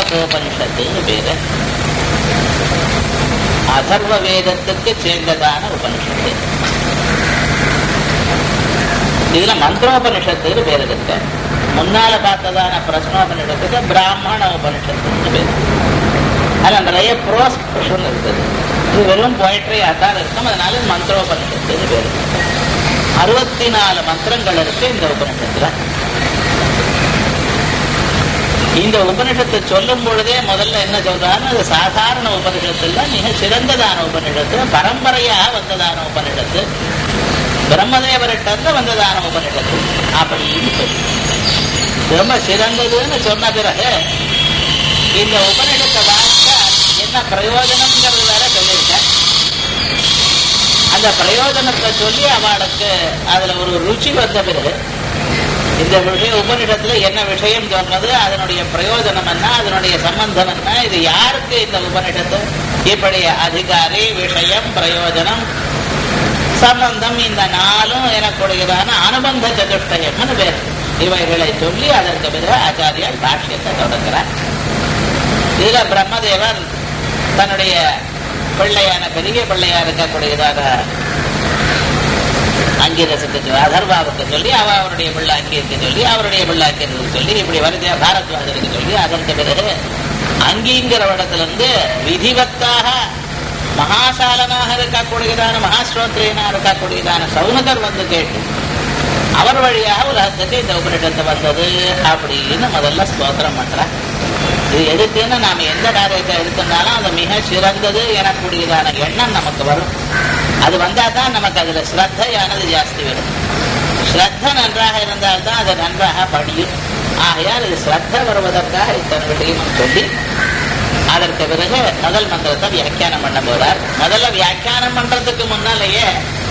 கட்டோபனிஷத்துன்னு பேரு அதர்வ வேதத்துக்கு சேர்ந்ததான உபனிஷத்து இதுல மந்திரோபனிஷத்துன்னு பேரு இருக்கு முன்னால பார்த்ததான பிரஸ்னோபனிஷத்துக்கு பிராமண உபனிஷத்துன்னு பேரு அதுல நிறைய ப்ரோஸ் இருக்குது இது வெறும் போயட்ரியா தான் இருக்கும் அதனால இது மந்திரோபனிஷத்துன்னு பேரு அறுபத்தி நாலு மந்திரங்கள் இருக்கு இந்த உபனிஷத்துல இந்த உபனிஷத்தை சொல்லும் பொழுதே முதல்ல என்ன சொல்றாருன்னு அது சாதாரண உபனிஷத்து இல்ல மிக சிறந்ததான உபனிஷத்து பரம்பரையாக வந்ததான உபனிஷத்து பிரம்மதேவர்கிட்ட வந்ததான உபனிஷத்து அப்படின்னு சொல்லி ரொம்ப சிறந்ததுன்னு சொன்ன பிறகு இந்த உபனிஷத்தை வாசிச்சா என்ன பிரயோஜனம்ங்கிறது வேற சொல்லியிருக்கேன் அந்த பிரயோஜனத்தை சொல்லி அவளுக்கு அதுல ஒரு ருச்சி வந்த பிறகு இந்த விஷய உபனிஷத்துல என்ன விஷயம் சொன்னது அதனுடைய பிரயோஜனம் என்ன அதனுடைய சம்பந்தம் என்ன இது யாருக்கு இந்த உபனிஷத்து இப்படி அதிகாரி விஷயம் பிரயோஜனம் சம்பந்தம் இந்த நாளும் எனக்குடையதான அனுபந்த சதுஷ்டயம்னு பேர் இவைகளை சொல்லி அதற்கு பிறகு ஆச்சாரியார் பாஷ்யத்தை தொடங்குறார் இதுல பிரம்மதேவர் தன்னுடைய பிள்ளையான பெரிய பிள்ளையா இருக்கக்கூடியதாக அங்கீரசுக்கு சொல்லி அதர்வாவுக்கு சொல்லி அவ அவருடைய பிள்ளை அங்கீருக்கு சொல்லி அவருடைய பிள்ளை அங்கீருக்கு சொல்லி இப்படி வருது பாரத்வாஜருக்கு சொல்லி அதற்கு பிறகு அங்கிங்கிற இடத்துல இருந்து விதிவத்தாக மகாசாலனாக இருக்கக்கூடியதான மகாஸ்ரோத்ரியனா இருக்கக்கூடியதான சவுனகர் வந்து கேட்டு அவர் வழியாக உலகத்துக்கு இந்த உபனிஷத்து வந்தது அப்படின்னு முதல்ல ஸ்தோத்திரம் பண்றார் இது எதுக்குன்னு நாம எந்த காரியத்தை எடுத்திருந்தாலும் அது மிக சிறந்தது எனக்கூடியதான எண்ணம் நமக்கு வரும் அது வந்தா தான் நமக்கு அதுல ஸ்ரத்தையானது ஜாஸ்தி வரும் ஸ்ரத்த நன்றாக இருந்தால்தான் அது நன்றாக படியும் ஆகையால் இது ஸ்ரத்த வருவதற்காக இத்தனை விஷயமும் சொல்லி அதற்கு பிறகு முதல் மந்திரத்தை வியாக்கியானம் பண்ண போறார் முதல்ல வியாக்கியானம் பண்றதுக்கு முன்னாலேயே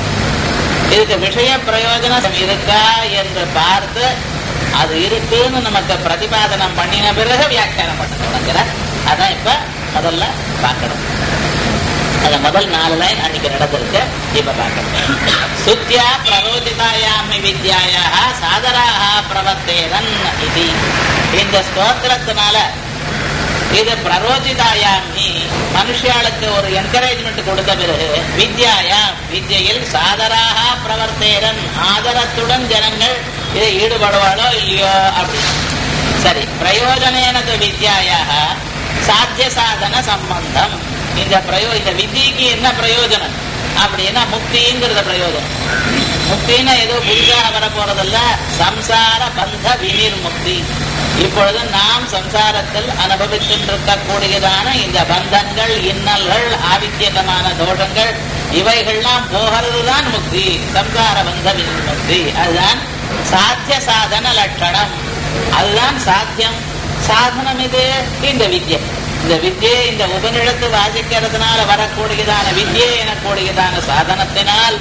இதுக்கு விஷய பிரயோஜனம் இருக்கா என்று பார்த்து அது இருக்குன்னு நமக்கு பிரதிபாதனம் பண்ணின பிறகு வியாக்கியானம் பண்ண தொடங்குறார் அதான் இப்ப முதல்ல பார்க்கணும் அந்த முதல் நாலு லைன் அன்னைக்கு நடந்திருக்கு இப்ப பார்க்கணும் சுத்தியா பிரரோதிதாயாமி வித்யாயா சாதராக பிரவர்த்தேதன் இது இந்த ஸ்தோத்திரத்தினால இது பிரரோஜிதாயாமி மனுஷாளுக்கு ஒரு என்கரேஜ்மெண்ட் கொடுத்த பிறகு வித்யாயா வித்யில் சாதராக பிரவர்த்தேரன் ஆதரத்துடன் ஜனங்கள் இதை ஈடுபடுவாளோ இல்லையோ அப்படின்னு சரி பிரயோஜனேனது வித்யாயாக சாத்திய சாதன சம்பந்தம் இந்த பிரயோ இந்த வித்திக்கு என்ன பிரயோஜனம் அப்படின்னா முக்திங்கிறத பிரயோஜனம் முக்தின்னா ஏதோ புதிதாக வரப்போறதல்ல சம்சார பந்த வினிர் முக்தி இப்பொழுது நாம் சம்சாரத்தில் அனுபவித்திருக்கக்கூடியதான இந்த பந்தங்கள் இன்னல்கள் ஆதித்யகமான தோஷங்கள் இவைகள்லாம் போகிறதுதான் முக்தி சம்சார பந்த வினிர் முக்தி அதுதான் சாத்திய சாதன லட்சணம் அதுதான் சாத்தியம் சாதனம் இது இந்த வித்யை இந்த வித்யை இந்த உபநிடத்து வாசிக்கிறதுனால வரக்கூடியதான வித்யை எனக்கூடியதான சாதனத்தினால்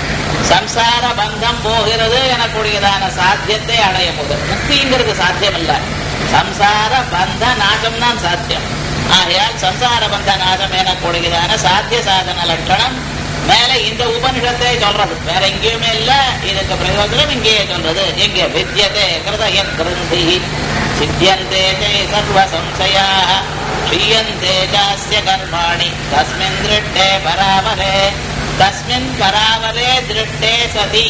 சம்சார பந்தம் போகிறது எனக்கூடியதான சாத்தியத்தை அடைய முடியும் முக்திங்கிறது சாத்தியம் இல்ல சம்சார பந்த நாசம் தான் சாத்தியம் ஆகையால் சம்சார பந்த நாசம் எனக்கூடியதான சாத்திய சாதன லட்சணம் மேல இந்த உபனிஷத்தை சொல்றது வேற எங்கேயுமே இல்ல இதுக்கு பிரயோஜனம் இங்கேயே சொல்றது எங்க வித்தியதே கிருதய கிருந்தி சித்தியந்தே தே சர்வ சம்சயா க்ஷீயந்தே சாஸ்ய கர்மாணி தஸ்மின் திருட்டே பராமரே தஸ்மின் பராமரே திருட்டே சதி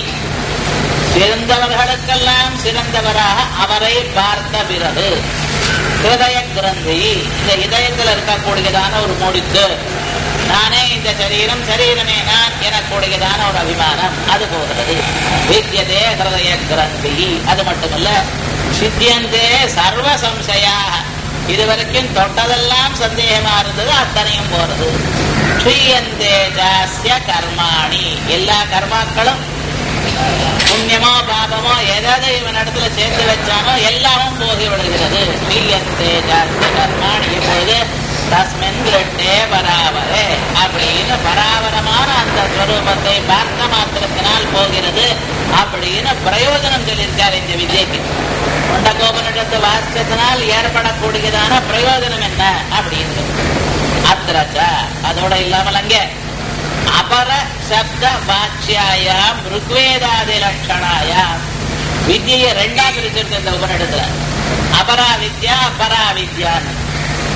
சிறந்தவர்களுக்கெல்லாம் சிறந்தவராக அவரை பார்த்த பிறகு ஹிருதய கிரந்தி இந்த இதயத்தில் இருக்கக்கூடியதான ஒரு முடித்து நானே இந்த சரீரம் சரீரமே நான் எனக்கூடியதான ஒரு அபிமானம் அது போகிறது வித்தியதே ஹிருதய கிரந்தி அது மட்டுமல்ல சித்தியந்தே சர்வ சம்சயா இதுவரைக்கும் தொட்டதெல்லாம் சந்தேகமா இருந்தது அத்தனையும் போறது ஸ்ரீயந்தே ஜாஸ்ய கர்மாணி எல்லா கர்மாக்களும் புண்ணியமோ பாபமோ எதாவது இவன் இடத்துல சேர்த்து வச்சானோ எல்லாமும் போகி விடுகிறது ஸ்ரீயந்தே ஜாஸ்ய கர்மாணி இப்பொழுது தஸ்மின் ரெட்டே பராவரே அப்படின்னு பராவரமான அந்த ஸ்வரூபத்தை பார்த்த மாத்திரத்தினால் போகிறது அப்படின்னு பிரயோஜனம் சொல்லியிருக்கார் இந்த வித்யக்கு கொண்டகோபனிடத்து வாசிச்சத்தினால் ஏற்படக்கூடியதான பிரயோஜனம் என்ன அப்படின்னு அத்திரச்ச அதோட இல்லாமல் அங்கே அபர சப்த வாட்சியாயாம் ருக்வேதாதி லட்சணாயாம் வித்தியை ரெண்டா பிரிச்சிருக்கு இந்த உபனிடத்துல அபரா வித்யா பரா வித்யான்னு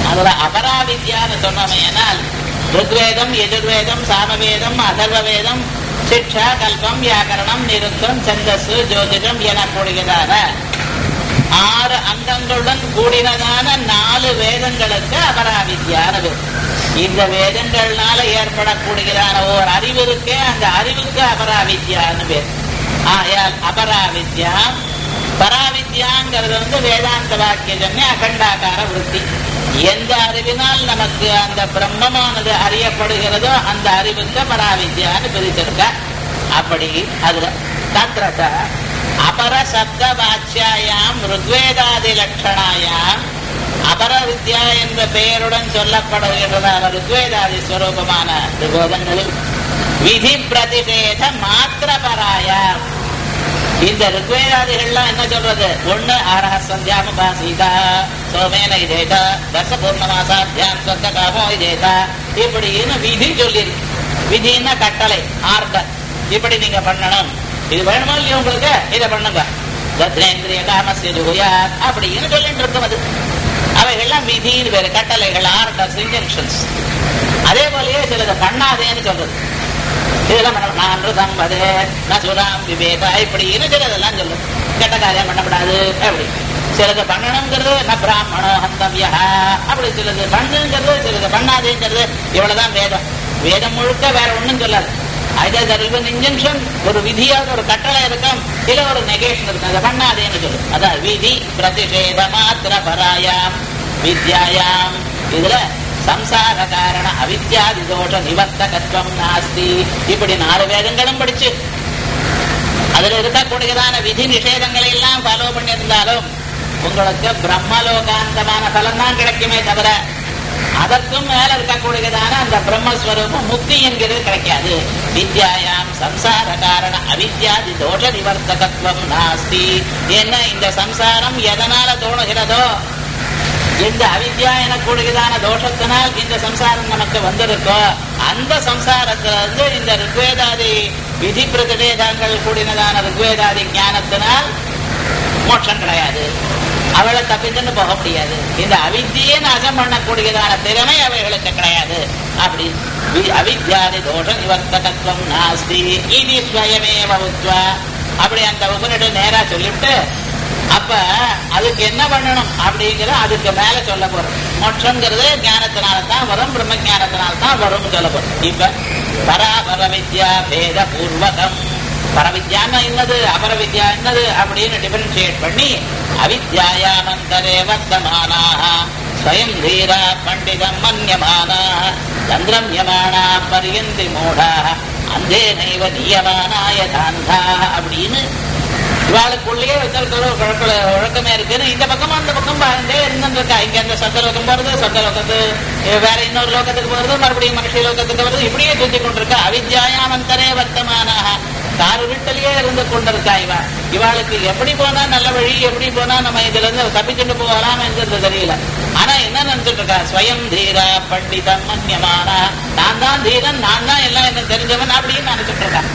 அதுல அபராவித்யான்னு சொன்னமையானால் ருக்வேதம் எஜுர்வேதம் சாமவேதம் அதர்வ வேதம் சிக்ஷா கல்பம் வியாக்கரணம் நிருத்தம் சந்தசு ஜோதிடம் எனக்கூடியதான ஆறு அங்கங்களுடன் கூடினதான நாலு வேதங்களுக்கு அபராவித்யான பேர் இந்த வேதங்கள்னால ஏற்படக்கூடியதான ஓர் அறிவு இருக்கே அந்த அறிவுக்கு அபராவித்யான்னு பேர் ஆயால் அபராவித்யா பராவித்யாங்கிறது வந்து வேதாந்த வாக்கியஜன்ய அகண்டாகார விருத்தி எந்த அறிவினால் நமக்கு அந்த பிரம்மமானது அறியப்படுகிறதோ அந்த அறிவுக்கு பராவித்யான்னு பிரிச்சிருக்க அப்படி அதுல தத்ரத அபர சப்த வாச்சியாயாம் ருக்வேதாதி லட்சணாயாம் அபர வித்யா என்ற பெயருடன் சொல்லப்படுகிறதான ருக்வேதாதி ஸ்வரூபமான ருகோதங்களில் விதி பிரதிஷேத மாத்திர பராயாம் இந்த ருக்வேதாதிகள்லாம் என்ன சொல்றது ஒண்ணு ஆரஹ சந்தியாம பாசீதா சோமேன இதேதா தச பூர்ணமாசாத்தியாம் சொந்த காமோ இதேதா இப்படின்னு விதி சொல்லியிருக்கு விதின்னா கட்டளை ஆர்டர் இப்படி நீங்க பண்ணணும் இது வேணுமோ இல்லையோ உங்களுக்கு இதை பண்ணுங்க தத்ரேந்திரிய காமசிய ஜுகுயா அப்படின்னு சொல்லிட்டு இருக்கும் அது அவைகள்லாம் விதின்னு பேரு கட்டளைகள் ஆர்டர்ஸ் இன்ஜெக்ஷன்ஸ் அதே போலயே சிலது பண்ணாதேன்னு சொல்றது இதெல்லாம் பண்ண நான் சம்பது நசுராம் விவேகா இப்படின்னு சிலதெல்லாம் சொல்லும் கெட்ட காரியம் பண்ணக்கூடாது அப்படி சிலது பண்ணணுங்கிறது ந பிராமணோ ஹந்தவியா அப்படி சிலது பண்ணுங்கிறது சிலது பண்ணாதேங்கிறது இவ்வளவுதான் வேதம் வேதம் முழுக்க வேற ஒண்ணும் சொல்லாது Hyder there will be an injunction ஒரு விதியாக ஒரு கட்டளை இருக்கும் இல்ல ஒரு நெகேஷன் இருக்கும் அதை பண்ணாதேன்னு சொல்லும் அதான் விதி பிரதிஷேத மாத்திர பராயாம் வித்யாயாம் இதுல சம்சார காரண அவித்யாதி தோஷ நிவர்த்தகத்துவம் நாஸ்தி இப்படி நாலு வேதங்களும் படிச்சு அதுல இருக்கக்கூடியதான விதி நிஷேதங்களை எல்லாம் ஃபாலோ பண்ணியிருந்தாலும் உங்களுக்கு பிரம்மலோகாந்தமான பலன் தான் கிடைக்குமே தவிர அதற்கும் மேல இருக்கக்கூடியதான அந்த பிரம்மஸ்வரூபம் முக்தி என்கிறது கிடைக்காது வித்யாயாம் சம்சார காரண அவித்யாதி தோஷ நிவர்த்தகத்துவம் நாஸ்தி என்ன இந்த சம்சாரம் எதனால தோணுகிறதோ இந்த அவித்யா எனக்கூடியதான தோஷத்தினால் இந்த சம்சாரம் நமக்கு வந்திருக்கோ அந்த சம்சாரத்துல இருந்து இந்த ருக்வேதாதி விதி பிரதிவேதங்கள் கூடினதான ருக்வேதாதி ஞானத்தினால் மோட்சம் கிடையாது அவளை தப்பிச்சுன்னு போக முடியாது இந்த அவித்தியே நாசம் பண்ணக்கூடியதான திறமை அவைகளுக்கு கிடையாது அப்படி வி- அவித்யாதி தோஷ நிவர்த்தகத்துவம் நாஸ்தி இது ஸ்வயமேவ உத்வா அப்படி அந்த உபனிட நேரா சொல்லிவிட்டு அப்ப அதுக்கு என்ன பண்ணணும் அப்படிங்கிற அதுக்கு மேல சொல்ல போறோம் மோட்சங்கிறது ஞானத்தினால தான் வரும் பிரம்ம ஞானத்தினால தான் வரும் சொல்ல போறோம் இப்ப பராபர வித்யா பேத பூர்வகம் பரவித்யான்னா என்னது அபரவித்யா என்னது அப்படின்னு டிஃபரன்ஷியேட் பண்ணி அவித்யாயாமந்தரே வர்த்தமானாக ஸ்வயம் தீரா பண்டிதம் மன்யமானாக சந்திரம்யமானா பரியந்தி மூடா அந்தே நைவ நியமானாய தாந்தா அப்படின்னு இவாளுக்குள்ளேயே வச்சிருக்கிற ஒரு குழப்ப ஒழுக்கமே இருக்குன்னு இந்த பக்கமும் அந்த பக்கம் பாருந்தே இருந்துருக்கா இங்க அந்த சொந்த லோகம் போறது சொந்த லோகத்து வேற இன்னொரு லோகத்துக்கு போறது மறுபடியும் மனுஷ லோகத்துக்கு வருது இப்படியே சுத்தி கொண்டிருக்கா அவித்யாயாமந்தரே வர்த்தமானாக காரு வீட்டிலேயே இருந்து கொண்டிருக்கா இவா இவாளுக்கு எப்படி போனா நல்ல வழி எப்படி போனா நம்ம இதுல இருந்து தப்பிச்சுட்டு போகலாம் என்கிறது தெரியல ஆனா என்ன நினைச்சிட்டு இருக்கா ஸ்வயம் தீரா பண்டிதம் மன்யமானா நான் தான் தீரன் நான் தான் எல்லாம் என்ன தெரிஞ்சவன் அப்படின்னு நினைச்சிட்டு இருக்கா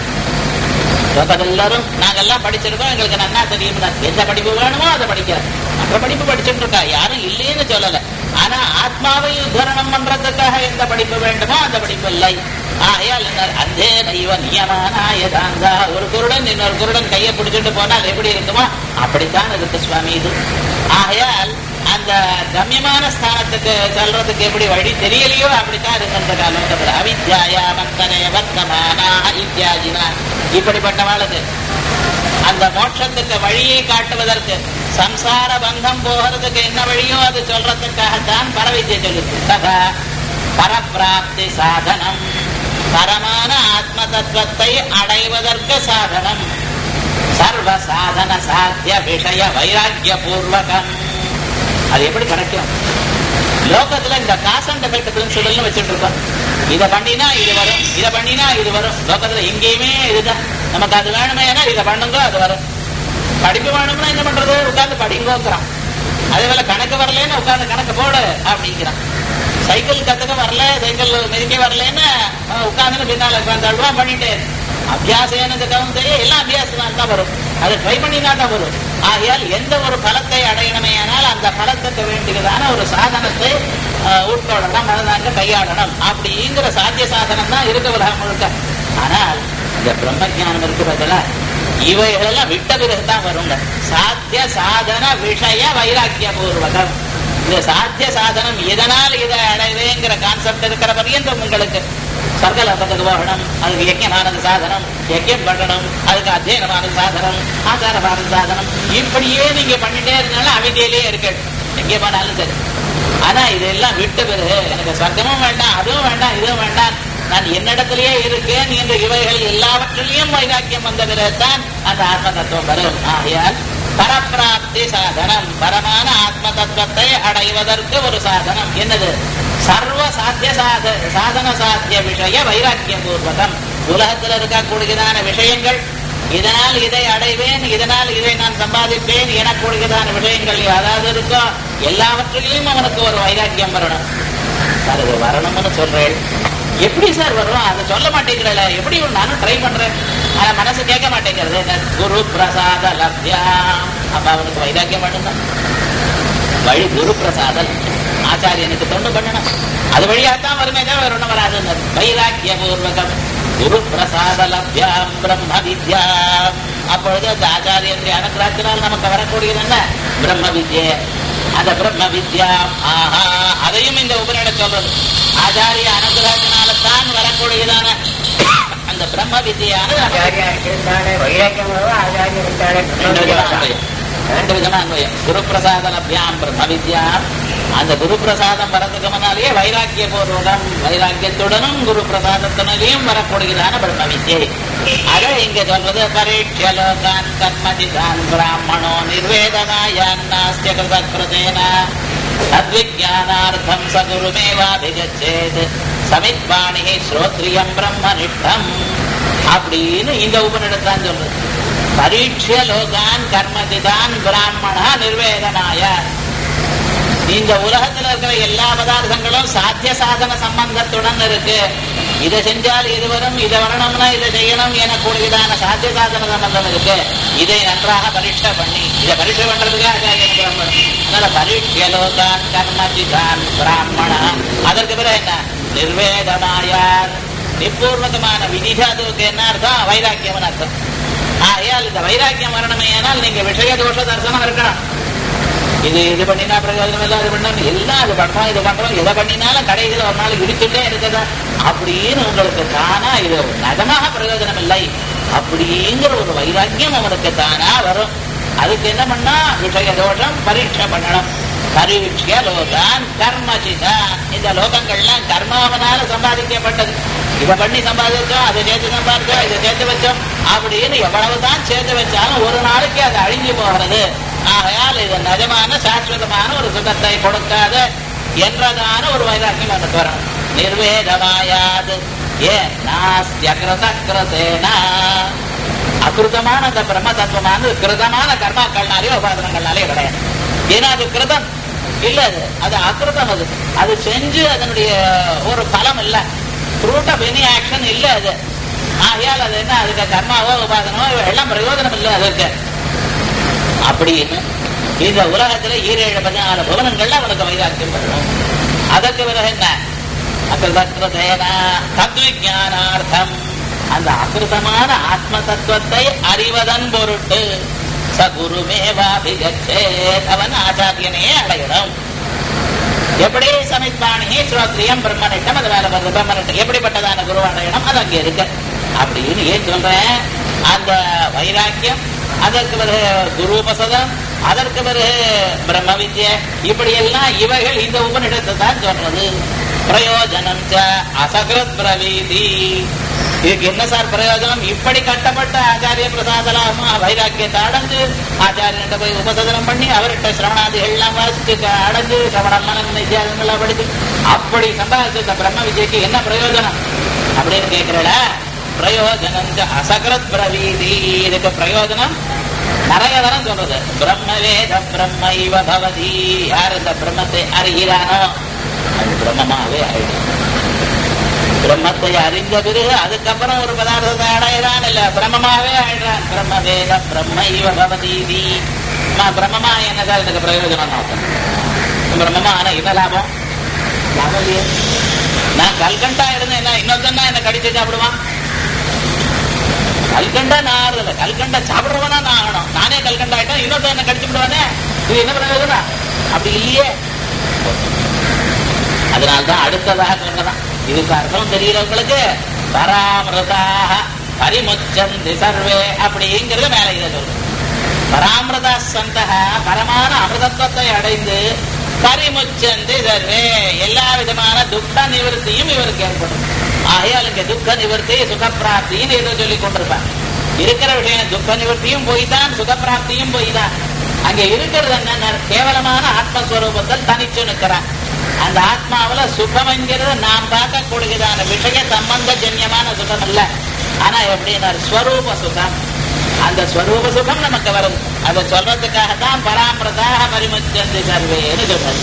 லோகத்துல எல்லாரும் நாங்கெல்லாம் படிச்சிருக்கோம் எங்களுக்கு நன்னா தெரியும் எந்த படிப்பு வேணுமோ அதை படிக்கிறேன் மற்ற படிப்பு படிச்சுட்டு இருக்கா யாரும் இல்லைன்னு சொல்லல ஆனா ஆத்மாவை உத்தரணம் பண்றதுக்காக எந்த படிப்பு வேண்டுமோ அந்த படிப்பு இல்லை ஆகையால் என்ன அந்தே நைவ நியமானாய தாந்தா ஒரு குருடன் இன்னொரு குருடன் கையை பிடிச்சிட்டு போனால் எப்படி இருக்குமோ அப்படித்தான் இருக்கு சுவாமி இது ஆகையால் அந்த கம்யமான ஸ்தானத்துக்கு செல்றதுக்கு எப்படி வழி தெரியலையோ அப்படித்தான் இருக்கின்ற காலகட்டத்தில் அவித்யாயா மந்தனே வர்த்தமானா இத்தியாதினா இப்படிப்பட்டவாளுக்கு அந்த மோட்சத்துக்கு வழியை காட்டுவதற்கு சம்சார பந்தம் போகிறதுக்கு என்ன வழியோ அது சொல்றதுக்காகத்தான் பரவித்யை சொல்லுது ததா பரப்பிராப்தி சாதனம் பரமான ஆத்ம தத்துவத்தை அடைவதற்கு சாதனம் சர்வ சாதன சாத்திய விஷய வைராக்கிய பூர்வகம் அது எப்படி கிடைக்கும் லோகத்துல இந்த காசு அண்ட் எஃபெக்ட் பிரின்சிபல்னு வச்சுட்டு இருக்கோம் இதை பண்ணினா இது வரும் இதை பண்ணினா இது வரும் லோகத்துல எங்கேயுமே இதுதான் நமக்கு அது வேணுமே ஏன்னா இதை பண்ணுங்க அது வரும் படிப்பு வேணும்னா என்ன பண்றது உட்கார்ந்து படிங்கோங்கிறான் அதே போல கணக்கு வரலன்னு உட்கார்ந்து கணக்கு போடு அப்படிங்கிறான் சைக்கிள் கத்துக்க வரல சைக்கிள் மிதிக்க வரலன்னு உட்கார்ந்து பின்னால உட்கார்ந்து பண்ணிட்டே இரு. அபியாசேனது கவுந்தையே எல்லாம் அபியாசம் தான் வரும் அது ட்ரை பண்ணினா தான் வரும் ஆகையால் எந்த ஒரு பலத்தை அடையணுமே ஆனால் அந்த பலத்துக்கு வேண்டியதான ஒரு சாதனத்தை ஆஹ், உட்கொள்ளணும் மனதாங்க கையாளணும் அப்படிங்கிற சாத்திய சாதனம் தான் இருக்க உலகம் முழுக்க ஆனால் இந்த பிரம்ம ஞானம் இருக்கிறதுல இவைகளெல்லாம் விட்ட பிறகுதான் வருங்க சாத்திய சாதன விஷய வைராக்கிய பூர்வகம் இந்த சாத்திய சாதனம் எதனால் இதை அடைவேங்கிற கான்செப்ட் இருக்கிற பரியந்தம் உங்களுக்கு சர்க்கலபத்துக்கு போகணும் அதுக்கு யஜ்யமானது சாதனம் யஜ்யம் பண்ணணும் அதுக்கு அத்தியனமானது சாதனம் ஆச்சாரமானது சாதனம் இப்படியே நீங்க பண்ணிட்டே இருந்தாலும் அவிதியிலே இருக்கு எங்கே போனாலும் சரி ஆனா இதெல்லாம் விட்ட பிறகு எனக்கு சொர்க்கமும் வேண்டாம் அதுவும் வேண்டாம் இதுவும் வேண்டாம் நான் என்னிடத்திலேயே இருக்கேன் என்று இவைகள் எல்லாவற்றிலையும் வைராக்கியம் வந்த பிறகுதான் அந்த ஆத்ம தத்துவம் வரும் ஆகையால் பரப்பிராப்தி சாதனம் பரமான ஆத்ம தத்துவத்தை அடைவதற்கு ஒரு சாதனம் என்னது சர்வ சாத்திய சாத சாதன சாத்திய விஷய வைராக்கிய பூர்வகம் உலகத்தில் இருக்கக்கூடியதான விஷயங்கள் இதனால் இதை அடைவேன் இதனால் இதை நான் சம்பாதிப்பேன் எனக்கூடியதான விஷயங்கள் அதாவது இருக்கோ எல்லாவற்றிலையும் அவனுக்கு ஒரு வைராக்கியம் வரணும் சார் இது வரணும்னு சொல்றேன் எப்படி சார் வரும் அதை சொல்ல மாட்டேங்கிறல எப்படி நானும் ட்ரை பண்றேன் ஆனா மனசு கேட்க மாட்டேங்கிறது என்ன குரு பிரசாத லப்யா அப்ப அவனுக்கு வைராக்கியம் வேணும்தான் வழி குரு பிரசாதம் ஆச்சாரியனுக்கு தொண்டு பண்ணணும் அது வழியாத்தான் வருமே தவிர வேற ஒண்ணும் வராதுன்னு வைராக்கிய பூர்வகம் குரு பிரசாத லப்யாம் பிரம்ம வித்யாம் அப்பொழுது அந்த ஆச்சாரியனுடைய அனுகிரகத்தினால் நமக்கு வரக்கூடியது என்ன பிரம்ம வித்யை அந்த பிரம்ம வித்யாம் ஆஹா அதையும் இந்த உபநிட சொல்றது ஆச்சாரிய அனுகிரகத்தினால தான் வரக்கூடியதான அந்த பிரம்ம வித்யானது நமக்கு ஆச்சாரியாருக்கிருந்தாலே வைராக்கியம் வருவா ஆச்சாரியருக்காலே ரெண்டு விதமா அன்வயம் ரெண்டு விதமா அன்வயம் குருப்பிரசாத லப்யாம் பிரம்ம வித்யாம் அந்த குரு பிரசாதம் வரதுக்கு முன்னாலேயே வைராக்கிய பூர்வகம் வைராக்கியத்துடனும் குரு பிரசாதத்தினாலேயும் வரக்கூடியதான பிரம்ம வித்யை அதை இங்க சொல்றது பரீட்ச லோகான் கர்மதிதான் பிராமணோ நிர்வேதனாயான் நாஸ்திய கிருத கிருதேன அத்விஜானார்த்தம் சகுருமேவாபிகச்சேத் சமித்வாணி ஸ்ரோத்ரியம் பிரம்மனிஷ்டம் அப்படின்னு இந்த உபநிடத்தான் சொல்றது பரீட்ச லோகான் கர்மதிதான் பிராமணா நிர்வேதனாய இந்த உலகத்துல இருக்கிற எல்லா பதார்த்தங்களும் சாத்திய சாதன சம்பந்தத்துடன் இருக்கு இதை செஞ்சால் இது வரும் இதை வரணும்னா இதை செய்யணும் என கூடியதான சாத்திய சாதன சம்பந்தம் இருக்கு இதை நன்றாக பரீட்சை பண்ணி இதை பரீட்சை பண்றதுக்கு ஆச்சாரியனுக்கு வரணும். அதனால பரீட்சை லோகான் கர்மதிதான் பிராமணா அதற்கு பிறகு என்ன நிர்வேதமாயார் நிப்பூர்வகமான விதிதாதுக்கு என்ன அர்த்தம் வைராக்கியம் அர்த்தம் ஆகையால் இந்த வைராக்கியம் வரணுமே ஆனால் நீங்க விஷய தோஷ தரிசனம் இருக்கணும் இது இது பண்ணினா பிரயோஜனம் இல்லை அது பண்ணா எல்லாம் அது பண்றோம் இது பண்றோம் எதை பண்ணினாலும் கடைசியில் ஒரு நாள் இடிச்சுட்டே இருக்குதா அப்படின்னு உங்களுக்கு தானா இது நகமாக பிரயோஜனம் இல்லை அப்படிங்கிற ஒரு வைராக்கியம் அவனுக்கு தானா வரும் அதுக்கு என்ன பண்ணா விஷய தோஷம் பரீட்சை பண்ணணும் பரீட்சை லோகான் கர்மசிதான் இந்த லோகங்கள்லாம் கர்மாவனால சம்பாதிக்கப்பட்டது இதை பண்ணி சம்பாதிச்சோம் அதை சேர்த்து சம்பாதிச்சோம் இதை சேர்த்து வச்சோம் அப்படின்னு எவ்வளவுதான் சேர்த்து வச்சாலும் ஒரு நாளைக்கு அது அழிஞ்சு போகிறது ஆகையால் இது நிஜமான சாஸ்வதமான ஒரு சுகத்தை கொடுக்காத என்றதான ஒரு வைராக்கியம் நமக்கு வரும் நிர்வேதமாயாது ஏன் நாஸ்தியகிருத கிருதேனா அகிருதமான அந்த பிரம்ம தத்துவமான கிருதமான கர்மாக்கள்னாலே உபாதனங்கள்னாலே கிடையாது ஏன்னா அது கிருதம் இல்ல அது அது அகிருதம் அது அது செஞ்சு அதனுடைய ஒரு பலம் இல்ல ஃப்ரூட் ஆஃப் எனி ஆக்ஷன் இல்ல அது ஆகையால் அது என்ன அதுக்கு கர்மாவோ உபாதனமோ எல்லாம் பிரயோஜனம் இல்லை அதுக்கு அப்படின்னு இந்த உலகத்துல ஈரேழு பதினாலு புவனங்கள்ல அவனுக்கு வைராக்கியம் வரணும் அதற்கு பிறகு என்ன அகிருதேன தத்விஜானார்த்தம் அந்த அகிருதமான ஆத்ம தத்துவத்தை அறிவதன் பொருட்டு ச குருமேவாபிகச்சே அவன் ஆச்சாரியனே அடையணும் எப்படி சமித்வாணி ஸ்ரோத்ரியம் பிரம்மனிட்டம் அது வேலை வருது பிரம்மனிட்டம் எப்படிப்பட்டதான குரு அடையணும் அது அங்கே இருக்கு அப்படின்னு ஏன் சொல்றேன் அந்த வைராக்கியம் அதற்கு பிறகு குரு உபசதம் அதற்கு பிறகு பிரம்ம வித்யை இப்படி எல்லாம் இவைகள் இந்த உபநிடத்தை தான் சொல்றது பிரயோஜனம் ச அசகிருத் பிரவீதி இதுக்கு என்ன சார் பிரயோஜனம் இப்படி கட்டப்பட்ட ஆச்சாரிய பிரசாதலாமா வைராக்கியத்தை அடைஞ்சு ஆச்சாரியன்ட்ட போய் உபசதனம் பண்ணி அவர்கிட்ட சிரவணாதிகள் எல்லாம் வாசிச்சு க- அடைஞ்சு சிரவணம் மனம் நித்தியாசங்கள்லாம் படிச்சு அப்படி சம்பாதிச்ச இந்த பிரம்ம விஜய்க்கு என்ன பிரயோஜனம் அப்படின்னு கேட்கிறல பிரயோஜனம் ச அசகிருத் பிரவீதி இதுக்கு பிரயோஜனம் நிறைய தரம் சொல்றது பிரம்ம வேத பிரம்ம இவ பவதி யார் இந்த பிரம்மத்தை அறிகிறானோ அது பிரம்மமாவே ஆயிடும் பிரம்மத்தை அறிந்த பிறகு அதுக்கப்புறம் ஒரு பதார்த்தத்தை அடையிறான் இல்ல பிரம்மமாவே ஆயிடுறான் பிரம்ம வேத பிரம்ம இவ பவதீதி நான் பிரம்மமா என்ன சார் எனக்கு பிரயோஜனம் நோக்கம் பிரம்மமா ஆனா என்ன லாபம் லாபம் இல்லையே நான் கல்கண்டா இருந்தேன் என்ன இன்னொருத்தன் என்ன கடிச்சு சாப்பிடுவான் கல்கண்டா நான் ஆறுதல கல்கண்டா சாப்பிடுறவனா நான் ஆகணும் நானே கல்கண்டா ஆயிட்டா இன்னொருத்தன் என்ன கடிச்சு விடுவானே இது என்ன பிரயோஜனம் அப்படி இல்லையே அதனால்தான் அடுத்ததாக சொல்றதான் இதுக்கு அர்த்தம் தெரியல உங்களுக்கு பராமிரதாக பரிமுச்சந்தி சர்வே அப்படிங்கிறது மேல இதை சொல்றது பராமிரதா சந்தக பரமான அமிர்தத்துவத்தை அடைந்து பரிமுச்சந்தி சர்வே எல்லா விதமான துக்க நிவர்த்தியும் இவருக்கு ஏற்படும் ஆகையால் இங்க துக்க நிவர்த்தி சுகப்பிராப்தின்னு ஏதோ சொல்லி கொண்டிருப்பார் இருக்கிற விஷயம் துக்க நிவர்த்தியும் போய்தான் சுகப்பிராப்தியும் போய்தான் அங்க இருக்கிறது என்ன கேவலமான ஆத்மஸ்வரூபத்தில் தனிச்சு நிற்கிறான் அந்த ஆத்மாவுல சுகம்ங்கிறது நாம் பார்க்கக்கூடியதான விஷய சம்பந்த ஜன்யமான சுகம் இல்ல ஆனா எப்படின்னா ஸ்வரூப சுகம் அந்த ஸ்வரூப சுகம் நமக்கு வரும் அதை சொல்றதுக்காக தான் பராமிரதாக பரிமுச்சந்தி சர்வேன்னு சொல்றது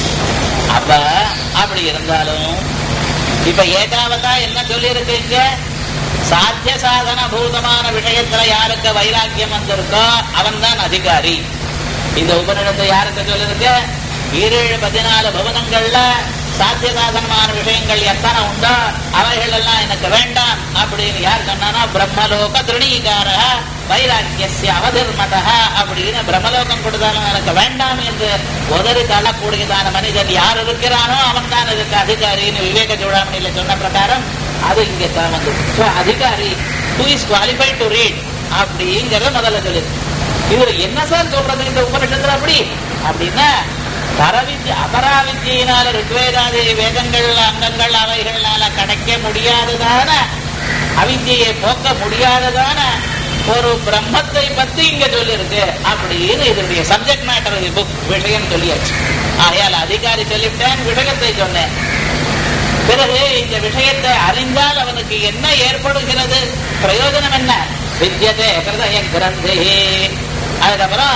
அப்ப அப்படி இருந்தாலும் இப்ப ஏகாவதா என்ன சொல்லி இங்க சாத்திய சாதன பூதமான விஷயத்துல யாருக்கு வைராக்கியம் வந்திருக்கோ அவன் தான் அதிகாரி இந்த உபநிடத்தை யாருக்கு சொல்லிருக்கு ஈரேழு பதினாலு பவனங்கள்ல சாத்திய சாதனமான விஷயங்கள் எத்தனை உண்டோ அவைகள் எல்லாம் எனக்கு வேண்டாம் அப்படின்னு யார் சொன்னானோ பிரம்மலோக திருணீகார வைராக்கிய அவதிர்மத அப்படின்னு பிரம்மலோகம் கொடுத்தாலும் எனக்கு வேண்டாம் என்று உதறி தள்ளக்கூடியதான மனிதன் யார் இருக்கிறானோ அவன் தான் இதுக்கு அதிகாரின்னு விவேக சூடாமணியில சொன்ன பிரகாரம் அது இங்கே தான் வந்து So, அதிகாரி who is qualified to read அப்படிங்கறத முதல்ல சொல்லு இவர் என்ன சார் சொல்றது இந்த உபனிஷத்துல அப்படி அப்படின்னா பரவித்ய அபராவித்யினால ருக்வேதாதி வேதங்கள் அங்கங்கள் அவைகள்னால கிடைக்க முடியாததான அவித்தியை போக்க முடியாததான ஒரு பிரம்மத்தை பத்தி இங்க சொல்லியிருக்கு அப்படின்னு இதனுடைய சப்ஜெக்ட் மேட்டர் புக் விஷயம் சொல்லியாச்சு ஆகையால் அதிகாரி சொல்லிவிட்டேன் விஷயத்தை சொன்னேன் பிறகு இந்த விஷயத்தை அறிந்தால் அவனுக்கு என்ன ஏற்படுகிறது பிரயோஜனம் என்ன வித்தியதே ஹிருதய கிரந்தே அதுக்கப்புறம்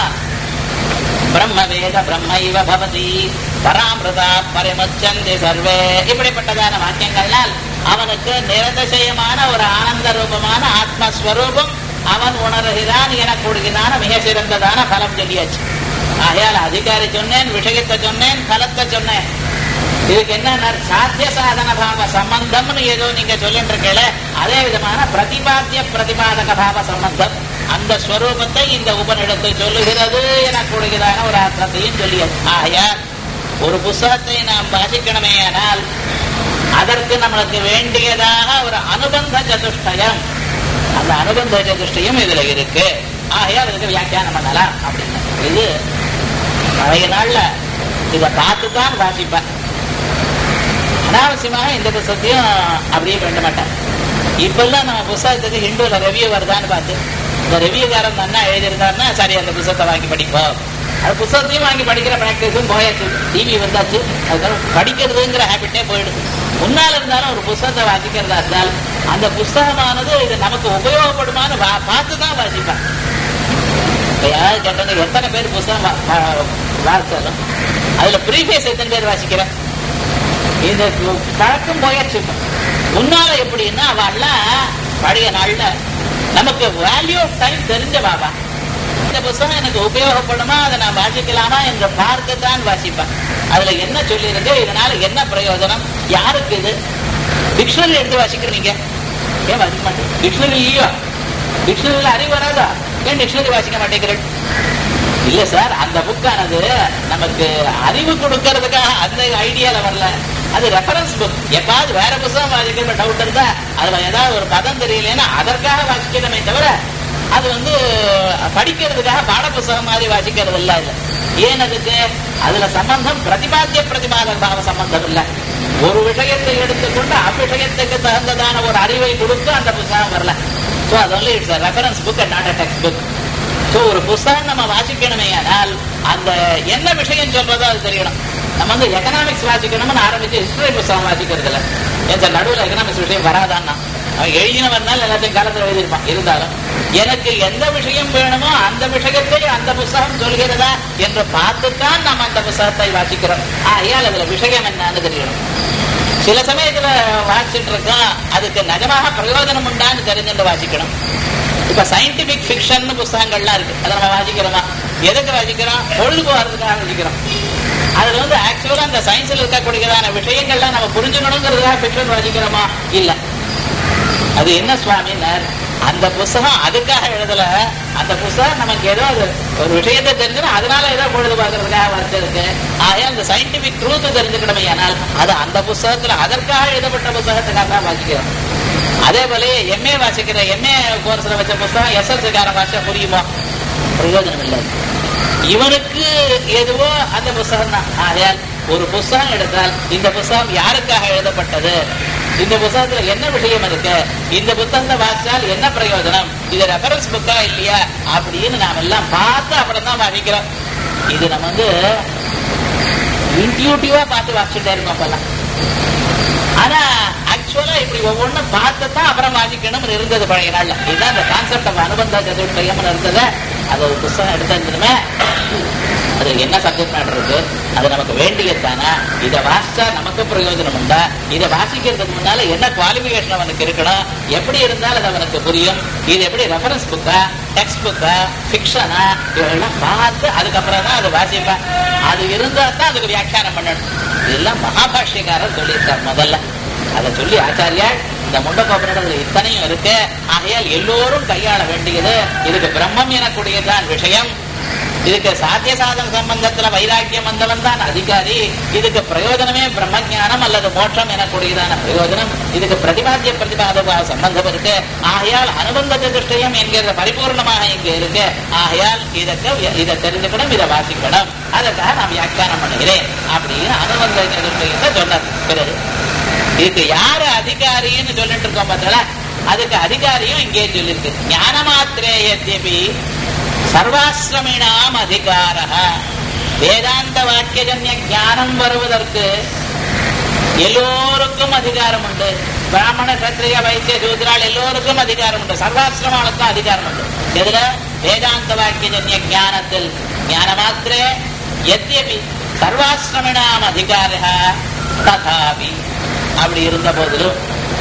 பிரம்ம வேத பிரம்ம இவ பவதி பராமிருதா பரிமச்சந்தி சர்வே இப்படிப்பட்டதான வாக்கியங்களால் அவனுக்கு நிரதிசயமான ஒரு ஆனந்த ரூபமான ஆத்மஸ்வரூபம் அவன் உணர்கிறான் எனக்கூடியதான மிக சிறந்ததான பலம் சொல்லியாச்சு ஆகையால் அதிகாரி சொன்னேன் விஷயத்தை சொன்னேன் பலத்தை சொன்னேன் இதுக்கு என்ன சாத்திய சாதன பாவ சம்பந்தம்னு ஏதோ நீங்க சொல்லிட்டு இருக்கல அதே விதமான பிரதிபாத்திய பிரதிபாதக பாவ சம்பந்தம் அந்த ஸ்வரூபத்தை இந்த உபநிடத்தை சொல்லுகிறது எனக்கூடியதான ஒரு அர்த்தத்தையும் சொல்லியது ஆகையால் ஒரு புஸ்தகத்தை நாம் வாசிக்கணுமே ஆனால் அதற்கு நம்மளுக்கு வேண்டியதாக ஒரு அனுபந்த சதுஷ்டயம் அந்த அனுபந்த சதுஷ்டயம் இதுல இருக்கு ஆகையால் இதுக்கு வியாக்கியானம் பண்ணலாம் அப்படின்னு இது பழைய நாள்ல இதை பார்த்து தான் வாசிப்பேன் அனாவசியமாக இந்த புஸ்தகத்தையும் அப்படியே பண்ண மாட்டேன் இப்பெல்லாம் நம்ம புஸ்தகத்துக்கு ஹிந்துல ரெவியூ வருதான்னு பார்த்து இந்த ரெவியூகாரன் நன்னா எழுதியிருந்தாருன்னா சரி அந்த புஸ்தகத்தை வாங்கி படிப்போம் அது புஸ்தகத்தையும் வாங்கி படிக்கிற ப்ராக்டிஸும் போயாச்சு டிவி வந்தாச்சு அதுக்கப்புறம் படிக்கிறதுங்கிற ஹேபிட்டே போயிடுது முன்னால இருந்தாலும் ஒரு புஸ்தகத்தை வாசிக்கிறதா இருந்தால் அந்த புஸ்தகமானது இது நமக்கு உபயோகப்படுமான்னு வா- பார்த்து தான் வாசிப்பேன் இப்ப யாராவது கேட்டாங்க எத்தனை பேர் புஸ்தகம் வா- வா- வாசிச்சாலும் அதுல ப்ரீஃபேஸ் எத்தனை பேர் வாசிக்கிறேன் இந்த பழக்கம் போயாச்சு இப்ப. முன்னால எப்படின்னா அவெல்லாம் பழைய நாள்ல நமக்கு வேல்யூ ஆஃப் டைம் தெரிஞ்ச பாபா இந்த புஸ்தகம் எனக்கு உபயோகப்படுமா அதை நான் வாசிக்கலாமா என்று பார்க்கத்தான் வாசிப்பேன் அதுல என்ன சொல்லியிருக்கு இதனால என்ன பிரயோஜனம் யாருக்கு இது டிக்ஷனரி எடுத்து வாசிக்கிறீங்க ஏன் வாசிக்க மாட்டேன் டிக்ஷனரி இல்லையோ டிக்ஷனரியில் அறிவு வராதா ஏன் டிக்ஷனரி வாசிக்க மாட்டேங்கிறேன் இல்ல சார் அந்த புக்கானது நமக்கு அறிவு கொடுக்கறதுக்காக அந்த ஐடியால வரல அது ரெஃபரன்ஸ் புக் எப்பாவது வேற புத்தகம் வாசிக்கிற டவுட் இருந்தா அதுல ஏதாவது ஒரு பதம் தெரியலன்னா அதற்காக வாசிக்கணுமே தவிர அது வந்து படிக்கிறதுக்காக பாட புஸ்தகம் மாதிரி வாசிக்கிறது இல்ல இல்ல ஏன் அதுக்கு அதுல சம்பந்தம் பிரதிபாத்திய பிரதிபாத பாவ சம்பந்தம் இல்ல ஒரு விஷயத்தை எடுத்துக்கொண்டு அவ்விஷயத்துக்கு தகுந்ததான ஒரு அறிவை கொடுத்து அந்த புத்தகம் வரல சோ அது only it's reference book and not text book so ஒரு புஸ்தகம் நம்ம வாசிக்கணுமே ஆனால் அந்த என்ன விஷயம் சொல்றதோ அது தெரியணும் நம்ம வந்து எக்கனாமிக்ஸ் வாசிக்கணும்னு ஆரம்பிச்சு ஹிஸ்டரி புஸ்தகம் வாசிக்கிறது இல்ல ஏன் சார் நடுவில் எக்கனாமிக்ஸ் விஷயம் வராதான்னா அவன் எழுதினவனால் எல்லாத்தையும் காலத்துல எழுதியிருப்பான் இருந்தாலும் எனக்கு எந்த விஷயம் வேணுமோ அந்த விஷயத்தை அந்த புஸ்தகம் சொல்கிறதா என்று பார்த்துத்தான் நாம் அந்த புஸ்தகத்தை வாசிக்கிறோம் ஆகையால் அதுல விஷயம் என்னன்னு தெரியணும் சில சமயத்துல வாசிச்சுட்டு இருக்கோம் அதுக்கு நிஜமாக பிரயோஜனம் உண்டான்னு தெரிஞ்சுட்டு வாசிக்கணும் இப்ப சயின்டிபிக் ஃபிக்ஷன் புஸ்தகங்கள்லாம் இருக்கு அதை நம்ம வாசிக்கிறோமா எதுக்கு வாசிக்கிறோம் பொழுது போகிறதுக்காக வாசிக்கிறோம் அதுல வந்து ஆக்சுவலா அந்த சயின்ஸ்ல இருக்கக்கூடியதான விஷயங்கள்லாம் நம்ம புரிஞ்சுக்கணுங்கிறதுக்காக ஃபிக்ஷன் வாசிக்கிறோமா இல்ல அது என்ன சுவாமின்னார் அந்த புஸ்தகம் அதுக்காக எழுதல அந்த புஸ்தகம் நமக்கு ஏதோ அது ஒரு விஷயத்தை தெரிஞ்சுன்னா அதனால ஏதோ பொழுது பார்க்கறதுக்காக வச்சிருக்கு ஆகையா அந்த சயின்டிபிக் ட்ரூத் தெரிஞ்சுக்கணுமே ஆனால் அது அந்த புஸ்தகத்துல அதற்காக எழுதப்பட்ட புஸ்தகத்துக்காக தான் வாசிக்கிறோம் அதே போல எம்ஏ வாசிக்கிற எம்ஏ கோர்ஸ்ல வச்ச புஸ்தகம் எஸ்எல்சிக்காரன் வாசிச்சா புரியுமோ பிரயோஜனம் இல்லை இவனுக்கு எதுவோ அந்த புஸ்தகம் தான் ஆகையால் ஒரு புஸ்தகம் எடுத்தால் இந்த புஸ்தகம் யாருக்காக எழுதப்பட்டது இந்த புத்தகத்துல என்ன விஷயம் இருக்கு இந்த புத்தகத்தை வாசிச்சால் என்ன பிரயோஜனம் இது ரெஃபரன்ஸ் புக்கா இல்லையா அப்படின்னு நாம எல்லாம் பார்த்து அப்புறம் தான் வாசிக்கிறோம் இது நம்ம வந்து இன்டியூட்டிவா பார்த்து வாசிச்சுட்டே இருக்கோம் அப்பெல்லாம் ஆனா ஆக்சுவலா இப்படி ஒவ்வொன்றும் பார்த்து தான் அப்புறம் வாசிக்கணும்னு இருந்தது பழைய நாள்ல இதுதான் இந்த கான்செப்ட் ஆஃப் அனுபந்த சதுர்த்தயம்னு இருந்தது அது ஒரு புஸ்தகம் எடுத்திருந்ததுமே அது என்ன சப்ஜெக்ட் மேட்டர் இருக்கு அது நமக்கு வேண்டியதானா இதை வாசிச்சா நமக்கு பிரயோஜனம் உண்டா இதை வாசிக்கிறதுக்கு முன்னால என்ன குவாலிபிகேஷன் அவனுக்கு இருக்கணும் எப்படி இருந்தால் அது அவனுக்கு புரியும் இது எப்படி ரெஃபரன்ஸ் புக்கா டெக்ஸ்ட் புக்கா ஃபிக்ஷனா இதெல்லாம் பார்த்து அதுக்கப்புறம் தான் அதை வாசிப்பேன் அது இருந்தா தான் அதுக்கு வியாக்கியானம் பண்ணணும் இதெல்லாம் மகாபாஷ்யக்காரர் சொல்லியிருக்கார் முதல்ல அதை சொல்லி ஆச்சாரியா இந்த முண்டகோபுரத்தில் இத்தனையும் இருக்கு ஆகையால் எல்லோரும் கையாள வேண்டியது இதுக்கு பிரம்மம் எனக்கூடியதான் விஷயம் இதுக்கு சாத்திய சாதன சம்பந்தத்துல வைராக்கியம் வந்தவன் தான் அதிகாரி இதுக்கு பிரயோஜனமே பிரம்ம ஞானம் அல்லது மோட்சம் எனக்கூடியதான பிரயோஜனம் இதுக்கு பிரதிபாத்திய பிரதிபாத சம்பந்தம் இருக்கு ஆகையால் அனுபந்த சதுஷ்டயம் என்கிற பரிபூர்ணமாக இங்க இருக்கு ஆகையால் இதற்கு இதை தெரிஞ்சுக்கணும் இதை வாசிக்கணும் அதற்காக நான் வியாக்கியானம் பண்ணுகிறேன் அப்படின்னு அனுபந்த சதுஷ்டயத்தை சொன்னார் பிறகு இதுக்கு யாரு அதிகாரின்னு சொல்லிட்டு இருக்கோம் பார்த்தா அதுக்கு அதிகாரியும் இங்கே சொல்லியிருக்கு ஞான மாத்திரே எத்யபி சர்வாசிரமிணாம் அதிகார வேதாந்த வாக்கியஜன்ய ஞானம் வருவதற்கு எல்லோருக்கும் அதிகாரம் உண்டு பிராமண கத்திரிக வைத்திய சூத்ரால் எல்லோருக்கும் அதிகாரம் உண்டு சர்வாசிரமாளுக்கும் அதிகாரம் உண்டு எதுல வேதாந்த வாக்கியஜன்ய ஞானத்தில் ஞான மாத்திரே எத்யபி சர்வாசிரமிணாம் அதிகார ததாபி அப்படி இருந்த போதிலும்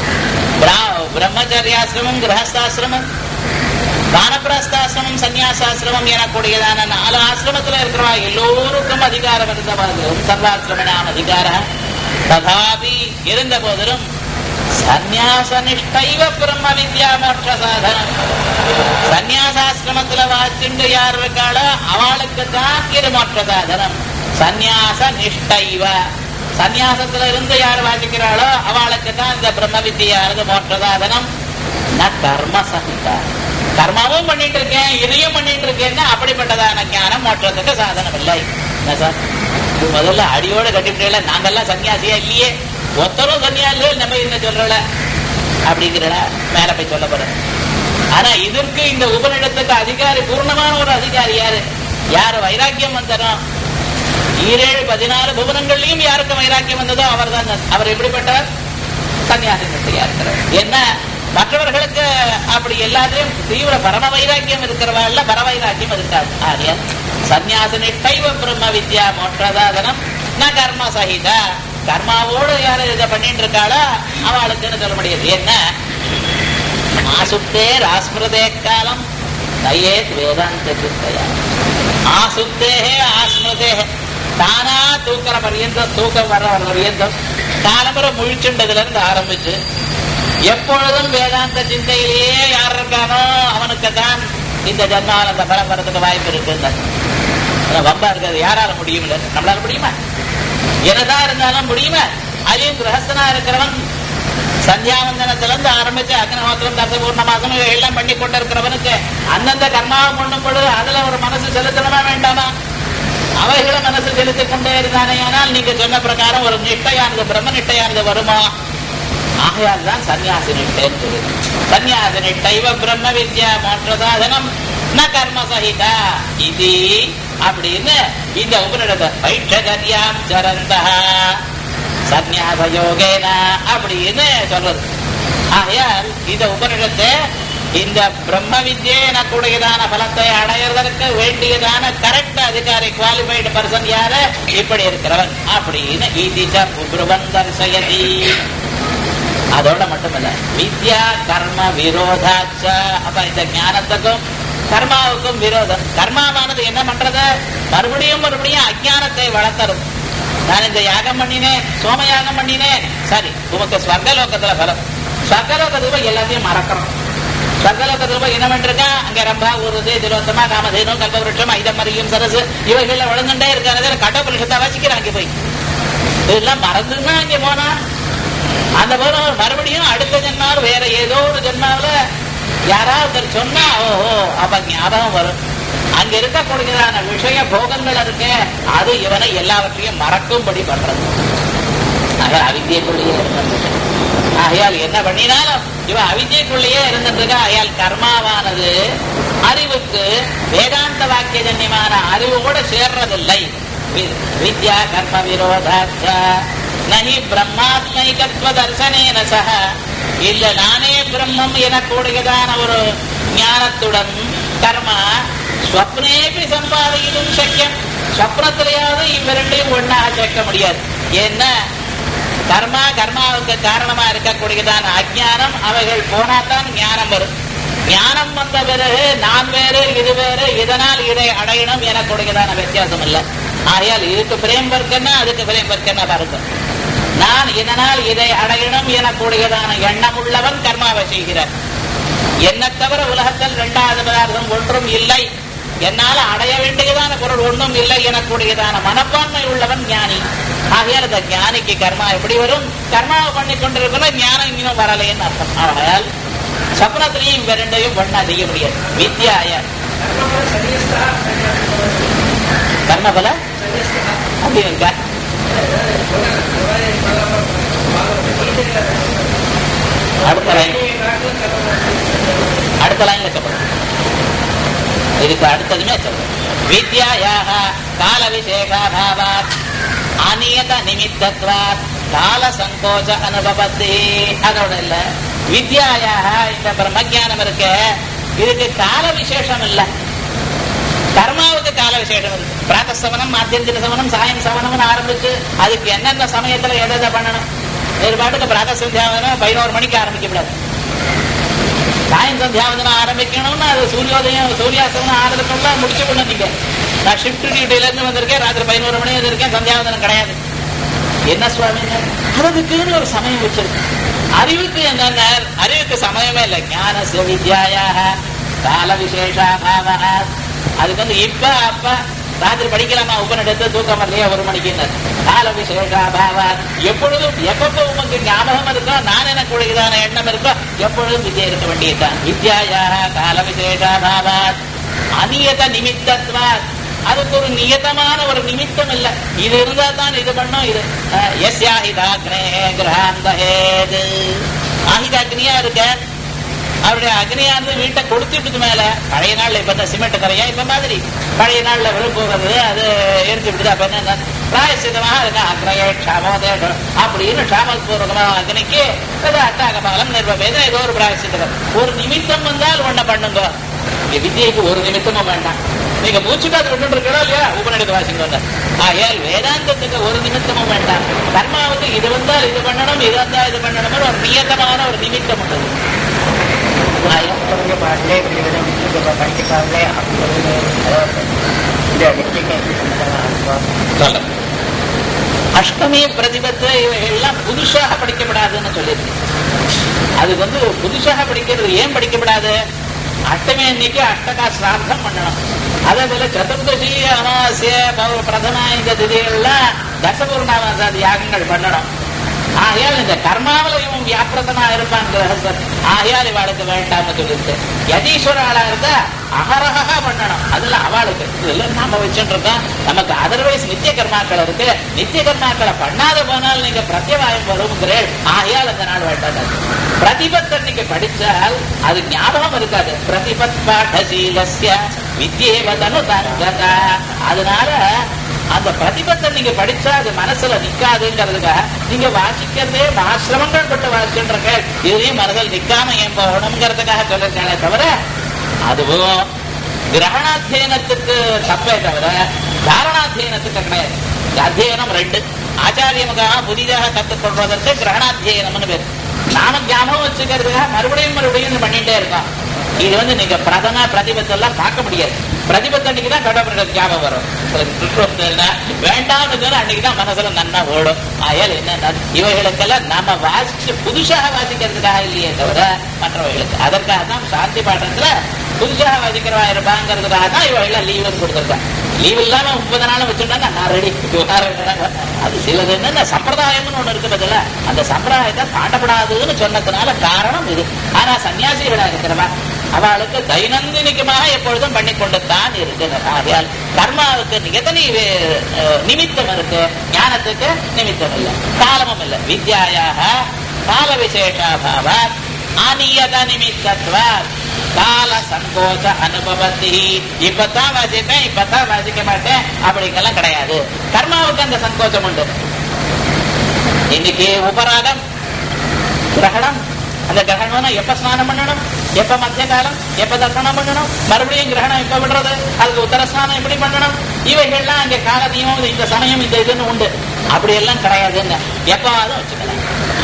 பிரம்மச்சரியாசிரமம் கிரகஸ்தாசிரமம் வானப்பிரஸ்தாசிரமம் சன்னியாசாசிரமம் எனக்கூடியதான நாலு ஆசிரமத்துல இருக்கிறவா எல்லோருக்கும் அதிகாரம் இருந்த போதிலும் சர்வாசிரமணாம் அதிகார ததாபி இருந்த போதிலும் சந்நியாச நிஷ்டைவ பிரம்ம வித்யா மோட்ச சாதனம் சந்நியாசாசிரமத்துல வாசிண்டு யார் இருக்காளோ அவளுக்கு தான் இது மோட்ச சாதனம் சந்நியாச நிஷ்டைவ சந்நியாசத்துல இருந்து யார் வாசிக்கிறாளோ அவளுக்கு தான் இந்த பிரம்ம வித்தியானது மோட்ச சாதனம் ந கர்ம சகிதா கர்மாவும் பண்ணிட்டு இருக்கேன் இதையும் பண்ணிட்டு இருக்கேன்னா அப்படிப்பட்டதான ஞானம் மோட்சத்துக்கு சாதனம் இல்லை என்ன சார் இது முதல்ல அடியோட கட்டிவிட்டல நாங்கெல்லாம் சன்னியாசியா இல்லையே ஒத்தரும் சன்னியாசிகள் நம்ம என்ன சொல்றல அப்படிங்கிறட மேல போய் சொல்ல போறேன் ஆனா இதற்கு இந்த உபநிடத்துக்கு அதிகாரி பூர்ணமான ஒரு அதிகாரி யாரு யாரு வைராக்கியம் வந்தனும் ஈரேழு பதினாறு புவனங்கள்லயும் யாருக்கு வைராக்கியம் வந்ததோ அவர் தான் அவர் எப்படிப்பட்டவர் சன்னியாசி நிஷ்டையா இருக்கிறார் என்ன மற்றவர்களுக்கு அப்படி எல்லாத்தையும் தீவிர பரம வைராக்கியம் இருக்கிறவர்கள பர வைராக்கியம் இருக்காது ஆரியா சந்நியாச நிஷ்டைவ பிரம்ம வித்யா மோட்சதாதனம் ந கர்ம சகித கர்மாவோடு யாரு இதை பண்ணிட்டு இருக்காளோ அவளுக்குன்னு சொல்ல முடியாது என்ன ஆசுத்தே ராஸ்மிருதே காலம் நயே வேதாந்த சித்தையா ஆசுத்தேகே ஆஸ்மிருதேகே தானா தூக்கிற பரியந்தம் தூக்கம் வர பரியந்தம் காலம்புற முழிச்சுண்டதுல இருந்து ஆரம்பிச்சு எப்பொழுதும் வேதாந்த சிந்தையிலேயே யார் இருக்கானோ அவனுக்கு தான் இந்த ஜன்மாவில் அந்த பலம் வரதுக்கு வாய்ப்பு இருக்கு வம்பா இருக்காது யாரால முடியும் நம்மளால முடியுமா என்னதான் இருந்தாலும் முடியுமா அதையும் கிரகஸ்தனா இருக்கிறவன் சந்தியாவந்தனத்துல இருந்து ஆரம்பிச்சு அக்னஹோத்திரம் தசபூர்ண மாசம் எல்லாம் பண்ணி கொண்டு இருக்கிறவனுக்கு அந்தந்த கர்மாவை பண்ணும் பொழுது அதுல ஒரு மனசு செலுத்தணுமா வேண்டாமா அவைகளை மனசு செலுத்திக் கொண்டே இருந்தானே ஆனால் நீங்க சொன்ன பிரகாரம் ஒரு நிட்டையானது பிரம்ம நிட்டையானது வருமா ஆகையால் தான் சன்னியாசி நிட்டைன்னு சொல்லுது சன்னியாசி நிட்டைவ பிரம்ம வித்யா மோட்சசாதனம் ந கர்ம சகிதா இது அப்படின்னு இந்த உபனிடத்தை வைஷகரியாம் சரந்தா சந்நியாச யோகேன அப்படின்னு சொல்றது ஆகையால் இந்த உபனிடத்தை இந்த பிரம்ம வித்யை எனக்கூடியதான பலத்தை அடையிறதற்கு வேண்டியதான கரெக்ட் அதிகாரி குவாலிஃபைடு பர்சன் யாரு இப்படி இருக்கிறவன் அப்படின்னு ஈதிச்ச புருவன் தர்சயதி அதோட மட்டுமல்ல வித்யா கர்ம விரோதாச்ச அப்ப இந்த ஞானத்துக்கும் கர்மாவுக்கும் விரோதம் கர்மாவானது என்ன பண்றது மறுபடியும் மறுபடியும் அஜானத்தை வளர்த்தரும் நான் இந்த யாகம் பண்ணினேன் சோம யாகம் பண்ணினேன் சரி உமக்கு ஸ்வர்கலோகத்துல பலம் ஸ்வர்கலோகத்துல போய் எல்லாத்தையும் மறக்கிறோம் ஸ்வர்கலோகத்துல போய் என்ன பண்ணிருக்கா அங்க ரம்பா ஊருது திரோத்தமா காமதேனு கல்பவருஷம் ஐதமரியும் சரசு இவைகள்ல விழுந்துட்டே இருக்காங்க கடவுள் வசிக்கிறாங்க போய் இதெல்லாம் மறந்துன்னா அங்கே போனா அந்த போல மறுபடியும் அடுத்த ஜென்மாவில் வேற ஏதோ ஒரு ஜென்மாவில யாராவது ஒருத்தர் சொன்னா ஓஹோ அப்ப ஞாபகம் வரும் அங்க இருக்கக்கூடியதான விஷய போகங்கள் இருக்கு அது இவனை எல்லாவற்றையும் மறக்கும்படி பண்றது ஆக அவித்தியக்குள்ளேயே இருந்துட்டு ஆகையால் என்ன பண்ணினாலும் இவன் அவித்தியக்குள்ளேயே இருந்துட்டு ஆகையால் கர்மாவானது அறிவுக்கு வேதாந்த வாக்கிய ஜன்யமான அறிவோட சேர்றதில்லை வி- வித்யா கர்ம விரோதாச்ச நகி பிரம்மாத்மைகத்வ தர்சனேன சக இல்ல நானே பிரம்மம் எனக்கூடியதான ஒரு ஞானத்துடன் கர்மா ஸ்வப்னேபி சம்பாதிக்கும் சக்கியம் ஸ்வப்னத்திலேயாவது இவ்விரண்டையும் ஒன்னாக சேர்க்க முடியாது ஏன்னா கர்மா கர்மாவுக்கு காரணமா இருக்கக்கூடியதான அஜ்ஞானம் அவைகள் போனாதான் ஞானம் வரும் ஞானம் வந்த பிறகு நான் வேறு இது வேறு இதனால் இதை அடையணும் எனக்கூடியதான வித்தியாசம் இல்லை ஆகையால் இதுக்கு பிரேம் வர்க்கன்னா அதுக்கு பிரேம் வர்க்கன்னா பாருங்க நான் இதனால் இதை அடையணும் எனக்கூடியதான எண்ணம் உள்ளவன் கர்மாவை செய்கிறார் என்ன தவிர உலகத்தில் இரண்டாவது பதார்த்தம் ஒன்றும் இல்லை என்னால அடைய வேண்டியதான பொருள் ஒன்றும் இல்லை எனக்கூடியதான மனப்பான்மை உள்ளவன் ஞானி ஆகையால் இந்த ஞானிக்கு கர்மா எப்படி வரும் கர்மாவை பண்ணி கொண்டிருக்கிற ஞானம் இன்னும் வரலைன்னு அர்த்தம் ஆகையால் சப்னத்திலையும் இவ ரெண்டையும் ஒண்ணா செய்ய முடியாது வித்யாய கர்மபல அப்படி இருக்கா அடுத்த லைன் அடுத்த லைன்ல சொல்லணும் இதுக்கு அடுத்ததுமே சொல்லணும் வித்யாயாக கால விசேஷாபாவாத் அநியத நிமித்தத்வாத் கால சங்கோச்ச அனுபவத்தி அதோட இல்ல வித்யாயாக இந்த பிரம்மஜானம் இருக்க இதுக்கு கால விசேஷம் இல்ல கர்மாவுக்கு கால விசேஷம் இருக்கு பிராத்த சமனம் மாத்தியந்திர சமனம் சாயம் சமனம்னு ஆரம்பிச்சு அதுக்கு என்னென்ன சமயத்துல எதை எதை பண்ணணும் ஒரு பாட்டுக்கு பிராத்த சந்தியாவனம் பதினோரு மணிக்கு ஆரம்பிக்கப்படாது சாயம் சந்தியாவதனம் ஆரம்பிக்கணும்னு அது சூரியோதயம் சூரியாஸ்தமனம் ஆறதுக்குள்ள முடிச்சு கொண்டு நீங்க நான் ஷிஃப்ட் டியூட்டில இருந்து வந்திருக்கேன் ராத்திரி பதினோரு மணி வந்திருக்கேன் சந்தியாவதனம் கிடையாது என்ன சுவாமிங்க அதுக்குன்னு ஒரு சமயம் வச்சிருக்கு அறிவுக்கு என்னென்ன அறிவுக்கு சமயமே இல்லை ஞான வித்யாயாக கால விசேஷாபாவ அதுக்கு வந்து இப்ப அப்ப ராத்திரி படிக்கலாமா உபனிடத்து தூக்கம் வரலையா ஒரு மணிக்கு கால விசேஷாபாவ எப்பொழுதும் எப்பப்போ உமக்கு ஞாபகம் இருக்கோ நான் எனக்கு உடையதான எண்ணம் இருக்கோ எப்பொழுதும் வித்யா இருக்க வேண்டியதுதான் வித்யாயாக கால விசேஷாபாவாத் அநியத நிமித்தத்வாத் அதுக்கு ஒரு நியதமான ஒரு நிமித்தம் இல்ல இது இருந்தா தான் இது பண்ணும் இது அஹ், யஸ்யாஹிதாக்னே கிரகாந்தஹேது ஆஹிதாக்னியா இருக்க அவருடைய அக்னியாந்து வீட்டை கொடுத்துட்டு மேல பழைய நாள்ல இப்ப இந்த சிமெண்ட் கரையா இப்ப மாதிரி பழைய நாள்ல வெறும் போகிறது அது எரிஞ்சு விடுது அப்ப என்ன பிராயசிதமாக இருக்கு அக்னயே க்ஷாமோதே அப்படின்னு க்ஷாமபூர்வகமாக அக்னிக்கு அது அட்டாகபாலம் நிர்வபேதம் ஏதோ ஒரு பிராயசிதம் ஒரு நிமித்தம் வந்தால் ஒண்ண பண்ணுங்க இங்க வித்யைக்கு ஒரு நிமித்தமும் வேண்டாம் நீங்க மூச்சுக்காது விட்டு இருக்கா இல்லையா உபநிடத்து வாசிங்க ஆகையால் வேதாந்தத்துக்கு ஒரு நிமித்தமும் வேண்டாம் கர்மாவுக்கு இது வந்தால் இது பண்ணணும் இது வந்தால் இது பண்ணணும் ஒரு நியத்தமான ஒரு நிமித்தம் உள்ளது ஆயா. கொஞ்சம் பாட்டிலே பிரிவினம் படிச்சுக்காங்களே அப்படின்னு இந்த நிச்சயத்தை எப்படி சமாதானம் சொல்றேன் அஷ்டமி பிரதிபத்து இவைகள்லாம் புதுசாக படிக்கப்படாதுன்னு சொல்லியிருக்கு அதுக்கு வந்து புதுசாக படிக்கிறது ஏன் படிக்கப்படாது அஷ்டமி அன்னைக்கு அஷ்டகா சிரார்த்தம் பண்ணணும் அதே போல சதுர்தசி அமாவாசிய பௌ- பிரதம இந்த திதிகள்லாம் தசபூர்ணாவாசாதி யாகங்கள் பண்ணணும் ஆகையால் இந்த கர்மாவில இவன் வியாபிரதனா இருப்பான் கிரகஸ்தன் ஆகையால் இவாளுக்கு வேண்டாம்னு சொல்லிட்டு யதீஸ்வராளா இருந்தா அகரகா பண்ணணும் அதுல அவளுக்கு இதெல்லாம் நாம வச்சுட்டு இருக்கோம் நமக்கு அதர்வைஸ் நித்திய கர்மாக்கள் இருக்கு நித்திய கர்மாக்களை பண்ணாத போனால் நீங்க பிரத்யவாயம் வருங்கிறேன் ஆகையால் அந்த நாள் வேண்டாம் பிரதிபத் அன்னைக்கு படிச்சால் அது ஞாபகம் இருக்காது பிரதிபத் பாடசீலஸ்ய வித்யேவதனு தங்கதா அதனால அந்த பிரதிபத்தை நீங்க படிச்சா அது மனசுல நிக்காதுங்கிறதுக்காக நீங்க வாசிக்கிறதே ஆசிரமங்கள் பட்டு வாசிச்சுருக்க இதுலயும் மனதில் நிக்காம ஏன் போகணுங்கிறதுக்காக சொல்லிருக்காங்களே தவிர அதுவும் கிரகணாத்தியனத்துக்கு தப்பே தவிர தாரணாத்தியனத்துக்கு கிடையாது அத்தியனம் ரெண்டு ஆச்சாரியமுகாக புதிதாக கற்றுக்கொள்வதற்கு கிரகணாத்தியனம்னு பேர் நாம ஞாபகம் வச்சுக்கிறதுக்காக மறுபடியும் மறுபடியும் இது பண்ணிட்டே இருக்கோம் இது வந்து நீங்க பிரதம பிரதிபத்தெல்லாம் பார்க்க முடியாது பிரதிபத்து அன்னைக்கு தான் கடவுளுக்கு ஞாபகம் வரும் வேண்டாம்னு சொன்னா அன்னைக்கு தான் மனசுல நன்னா ஓடும் ஆயால் என்ன இவைகளுக்கெல்லாம் நாம வாசிச்சு புதுசாக வாசிக்கிறதுக்காக இல்லையே தவிர மற்றவைகளுக்கு அதற்காக தான் சாந்தி பாடத்துல புதுசாக வாசிக்கிறவா இருப்பாங்கிறதுக்காக தான் இவைகள் லீவு கொடுத்துருக்காங்க லீவ் இல்லாம முப்பது நாள் வச்சுட்டா நான் ரெடி அது சிலது என்ன சம்பிரதாயம்னு ஒண்ணு இருக்கு பதில அந்த சம்பிரதாயத்தை தாண்டப்படாதுன்னு சொன்னதுனால காரணம் இது ஆனா சன்னியாசிகளா இருக்கிறவா அவளுக்கு தைனந்தினிகமாக எப்பொழுதும் பண்ணி கொண்டுத்தான் இருக்கிறார் ஆகையால் கர்மாவுக்கு நிகதனி நிமித்தம் இருக்கு ஞானத்துக்கு நிமித்தம் இல்லை காலமும் இல்லை வித்யாயாக கால விசேஷாபாவ அநியத நிமித்தத்வா கால சங்கோச்ச அனுபவத்தி இப்பதான் வாசிப்பேன் இப்பதான் வாசிக்க மாட்டேன் அப்படிங்கெல்லாம் கிடையாது கர்மாவுக்கு அந்த சங்கோச்சம் உண்டு இன்னைக்கு உபராகம் கிரகணம் அந்த கிரகணம்னா எப்ப ஸ்நானம் பண்ணணும் எப்ப மத்திய காலம் எப்ப தர்ப்பணம் பண்ணணும் மறுபடியும் கிரகணம் எப்ப விடுறது அதுக்கு உத்தர ஸ்நானம் எப்படி பண்ணணும் இவைகள்லாம் அங்க கால நியமம் இந்த சமயம் இந்த இதுன்னு உண்டு அப்படி எல்லாம் கிடையாதுன்னு எப்பவாதும் வச்சுக்கலாம்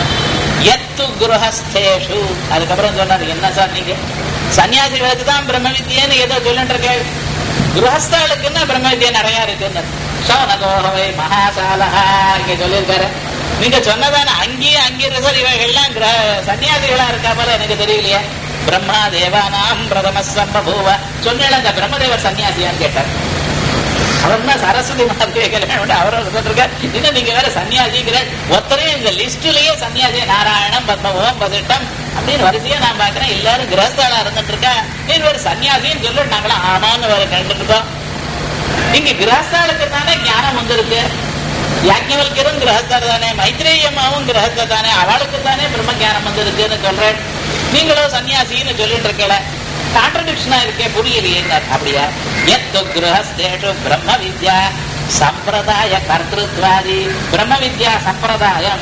எத்து குருஹஸ்தேஷு அதுக்கப்புறம் சொன்னாரு என்ன சார் நீங்க சன்னியாசிகளுக்கு தான் பிரம்ம வித்தியன்னு ஏதோ சொல்லிட்டு இருக்க குருஹஸ்தாளுக்குன்னா பிரம்ம வித்தியா நிறைய இருக்குன்னு சோனகோகவை மகாசாலஹா இங்க சொல்லியிருக்காரு நீங்க சொன்னதான அங்கேயே அங்கீரசர் இவைகள்லாம் சன்னியாசிகளா இருக்கா போல எனக்கு தெரியலையே பிரம்மா தேவானாம் பிரதம சம்பூவ சொன்னேன் அந்த பிரம்மதேவர் சன்னியாசியான்னு கேட்டார் அவர்னா சரஸ்வதி மாதேகன் அவரும் சொல்லிருக்கார் இன்னும் நீங்க வேற சன்னியாசிங்கிற ஒத்தரையும் இந்த லிஸ்ட்லயே சன்னியாசி நாராயணம் பத்மபோம் பதிட்டம் அப்படின்னு வரிசையா நான் பாக்குறேன் எல்லாரும் கிரகஸ்தாலா இருந்துட்டு இருக்கா நீ வேற சன்னியாசின்னு சொல்லி நாங்களாம் ஆமான்னு வேற கண்டுட்டு இருக்கோம் இங்க கிரகஸ்தாலுக்கு தானே ஞானம் வந்திருக்கு யாக்கியவல்கரும் கிரகஸ்தர் தானே மைத்ரேயம்மாவும் கிரகஸ்தர் தானே அவளுக்கு தானே பிரம்ம ஞானம் வந்திருக்குன்னு சொல்றேன் நீங்களும் சன்னியாசின்னு சொல்லிட்டு இருக்கல கான்ட்ரடிக்ஷனா இருக்கே புரியலையே அப்படியா எத்து கிரகஸ்தேஷு பிரம்ம வித்யா சம்பிரதாய கர்த்திருவாதி பிரம்ம வித்யா சம்பிரதாயம்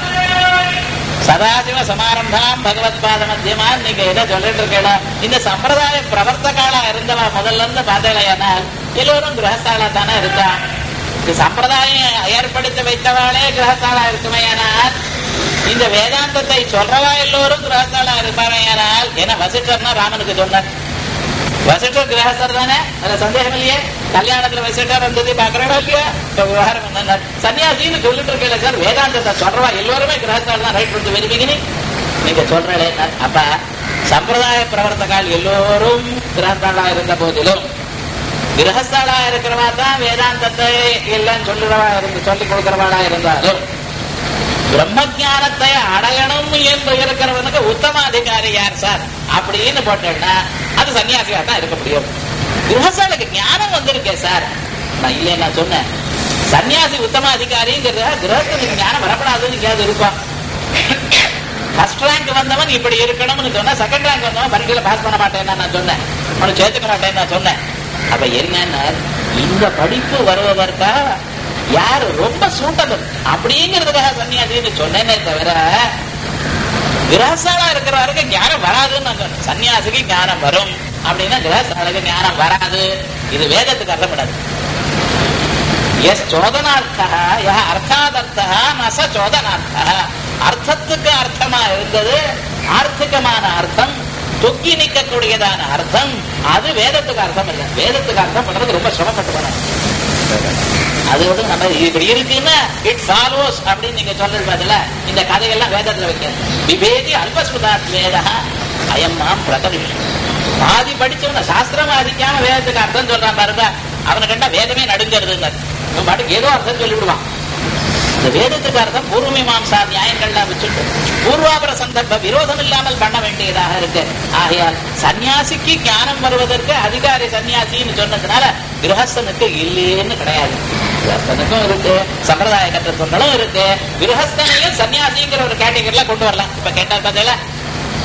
சதாசிவ சமாரம்பாம் பகவத் பாத மத்தியமா நீங்க எதை சொல்லிட்டு இருக்கீங்க இந்த சம்பிரதாய பிரவர்த்தகாலா இருந்தவா முதல்ல இருந்து பார்த்தீங்களேனால் எல்லோரும் கிரகஸ்தாலா தானே இருக்கா இந்த சம்பிரதாயம் ஏற்படுத்தி வைத்தவாளே கிரகஸ்தாலா இருக்குமையானால் இந்த வேதாந்தத்தை சொல்றவா எல்லோரும் கிரகஸ்தாலா இருப்பாமையானால் ஏன்னா வசிஷ்டர்னா ராமனுக்கு சொன்னார் வசிஷ்டர் கிரகஸ்தர் தானே அதுல சந்தேகம் இல்லையே கல்யாணத்துல வசிஷ்டர் இருந்தது பாக்குறோம் இல்லையா விவகாரம் என்ன சன்னியாசின்னு சொல்லிட்டு இருக்கல சார் வேதாந்தத்தை சொல்றவா எல்லோருமே கிரகஸ்தர் தான் ரைட் வந்து வெறுப்பிக்கினி நீங்க சொல்றே அப்ப சம்பிரதாய பிரவர்த்தகால் எல்லோரும் கிரகஸ்தாலா இருந்த போதிலும் கிரகஸ்தாலா இருக்கிறவா தான் வேதாந்தத்தை எல்லாம் சொல்லுறவா இருந்து சொல்லிக் கொடுக்கிறவாளா இருந்தாலும் பிரம்ம ஜானத்தை அடையணும் என்று இருக்கிறவனுக்கு உத்தம அதிகாரி யார் சார் அப்படின்னு போட்டேன்னா அது சன்னியாசியா தான் இருக்க முடியும் கிரகஸ்தாலுக்கு ஞானம் வந்திருக்கே சார் நான் இல்லையே நான் சொன்னேன் சன்னியாசி உத்தம அதிகாரிங்கிறத கிரகஸ்தனுக்கு ஞானம் வரப்படாதுன்னு எங்கேயாவது இருக்கும் ஃபர்ஸ்ட் ரேங்க் வந்தவன் இப்படி இருக்கணும்னு சொன்னா செகண்ட் ரேங்க் வந்தவன் பரீட்சையில பாஸ் பண்ண மாட்டேன்னு நான் சொன்னேன் அவனை சேர்த்துக்க மாட்டேன்னு நான் சொன்னேன் அப்ப என்னன்னா இந்த படிப்பு வருவதற்கா யாரு ரொம்ப சூட்டபிள் அப்படிங்கிறதுக்காக சன்னியாசின்னு சொன்னேனே தவிர கிரகசாலா இருக்கிறவருக்கு ஞானம் வராதுன்னு நான் சொன்னேன் சன்னியாசிக்கு ஞானம் வரும் அப்படின்னா கிரகசாலுக்கு ஞானம் வராது இது வேதத்துக்கு அர்த்தப்படாது எஸ் சோதனார்த்தா யா அர்த்தாதர்த்தா நச சோதனார்த்தா அர்த்தத்துக்கு அர்த்தமா இருந்தது ஆர்த்திகமான அர்த்தம் தொக்கி நிற்கக்கூடியதான அர்த்தம் அது வேதத்துக்கு அர்த்தம் இல்லை வேதத்துக்கு அர்த்தம் பண்றது ரொம்ப சிரமப்பட்டு போனாங்க அது வந்து நம்ம இப்படி இருக்குன்னா இட் ஃபாலோஸ் அப்படின்னு நீங்க சொல்றது பதில இந்த கதையெல்லாம் வேதத்துல வைக்க விபேதி அல்பஸ்புதாத் வேதா அயம் மாம் பிரதவிஷம் பாதி படிச்சவன சாஸ்திரம் அதிக்காம வேதத்துக்கு அர்த்தம் சொல்றான் பாருங்க அவனை கண்டா வேதமே நடுங்கிறது இவன் பாட்டுக்கு ஏதோ அர்த்தம் சொல்லிவிடுவான் இந்த வேதத்துக்கு அர்த்தம் பூர்வ மீமாம்சா நியாயங்கள்லாம் வச்சுட்டு பூர்வாபர சந்தர்ப்ப விரோதம் இல்லாமல் பண்ண வேண்டியதாக இருக்கு ஆகையால் சன்னியாசிக்கு ஞானம் வருவதற்கு அதிகாரி சன்னியாசின்னு சொன்னதுனால கிரகஸ்தனுக்கு இல்லையேன்னு கிடையாது கிரகஸ்தனுக்கும் இருக்கு சம்பிரதாய கற்றுக்கொண்டலும் இருக்கு கிரகஸ்தனையும் சன்னியாசிங்கிற ஒரு கேட்டகரியில கொண்டு வரலாம் இப்ப கேட்டா பார்த்தீங்களா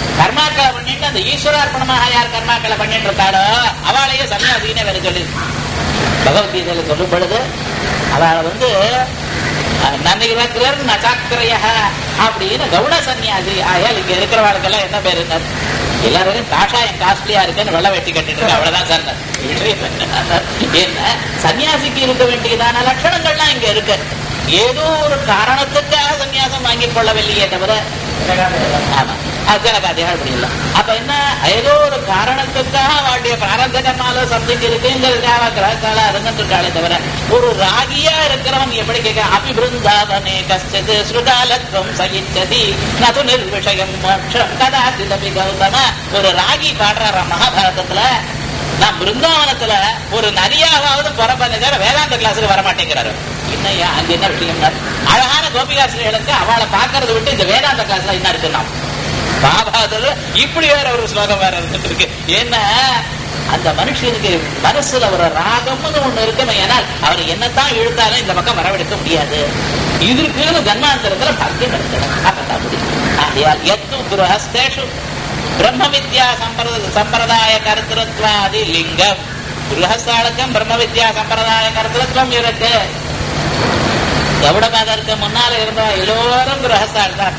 கர்மாக்களை பண்ணிட்டு அந்த ஈஸ்வரார்ப்பணமாக யார் கர்மாக்களை பண்ணிட்டு இருக்காளோ அவளையே சன்னியாசின்னு வேற சொல்லி பகவத்கீதையில சொல்லும் பொழுது அவளை வந்து நன்னிகிரர் நச்சாக்கிரைய அப்படின்னு கவுட சன்னியாசி ஆயால் இங்க இருக்கிறவாளுக்கெல்லாம் என்ன பேரு எல்லாரும் காஷாயம் காஸ்ட்லியா இருக்குன்னு வெள்ள வெட்டி கட்டிட்டு இருக்கு அவ்வளவுதான் சார் என்ன சன்னியாசிக்கு இருக்க வேண்டியதான லட்சணங்கள்லாம் இங்க இருக்கு ஏதோ ஒரு காரணத்துக்காக சன்னியாசம் வாங்கிக் கொள்ளவில்லையே தவிர ஆமா அஜனகாதிகள் அப்படி இல்லை அப்ப என்ன ஏதோ ஒரு காரணத்துக்காக அவளுடைய பிராரந்தகமால சம்திங் இருக்குங்கிறதுக்காக கிரகத்தால இருந்துட்டு தவிர ஒரு ராகியா இருக்கிறவன் எப்படி கேட்க அபி பிருந்தாவனே கஷ்டது ஸ்ருதாலத்வம் சகிச்சதி நது நிர்விஷயம் மோட்சம் கதாசிதபி கௌதம ஒரு ராகி பாடுறார மகாபாரதத்துல நான் பிருந்தாவனத்துல ஒரு நரியாவது பிறப்பதை தவிர வேதாந்த கிளாஸுக்கு வர மாட்டேங்கிறாரு என்னையா அங்க என்ன விஷயம் அழகான கோபிகாசிரியர்களுக்கு அவளை பாக்குறத விட்டு இந்த வேதாந்த கிளாஸ்ல என்ன இருக்குன்னா பாபாதல் இப்படி வேற ஒரு ஸ்லோகம் வேற இருந்துட்டு இருக்கு என்ன அந்த மனுஷனுக்கு மனசுல ஒரு ராகம்னு ஒண்ணு இருக்கணும் ஏன்னால் அவர் என்னத்தான் இழுத்தாலும் இந்த பக்கம் வரவெடுக்க முடியாது இதற்குன்னு ஜன்மாந்தரத்துல பாக்கியம் எடுக்கணும் அப்பதான் முடியும் ஆகையால் எத்து கிரகஸ்தேஷு பிரம்ம வித்யா சம்பிரத சம்பிரதாய கருத்திருத்வாதி லிங்கம் கிரகஸ்தாளுக்கும் பிரம்ம வித்யா சம்பிரதாய கருத்திருத்வம் இருக்கு கவுடபாதருக்கு முன்னால இருந்த எல்லோரும் கிரகஸ்தாள் தான்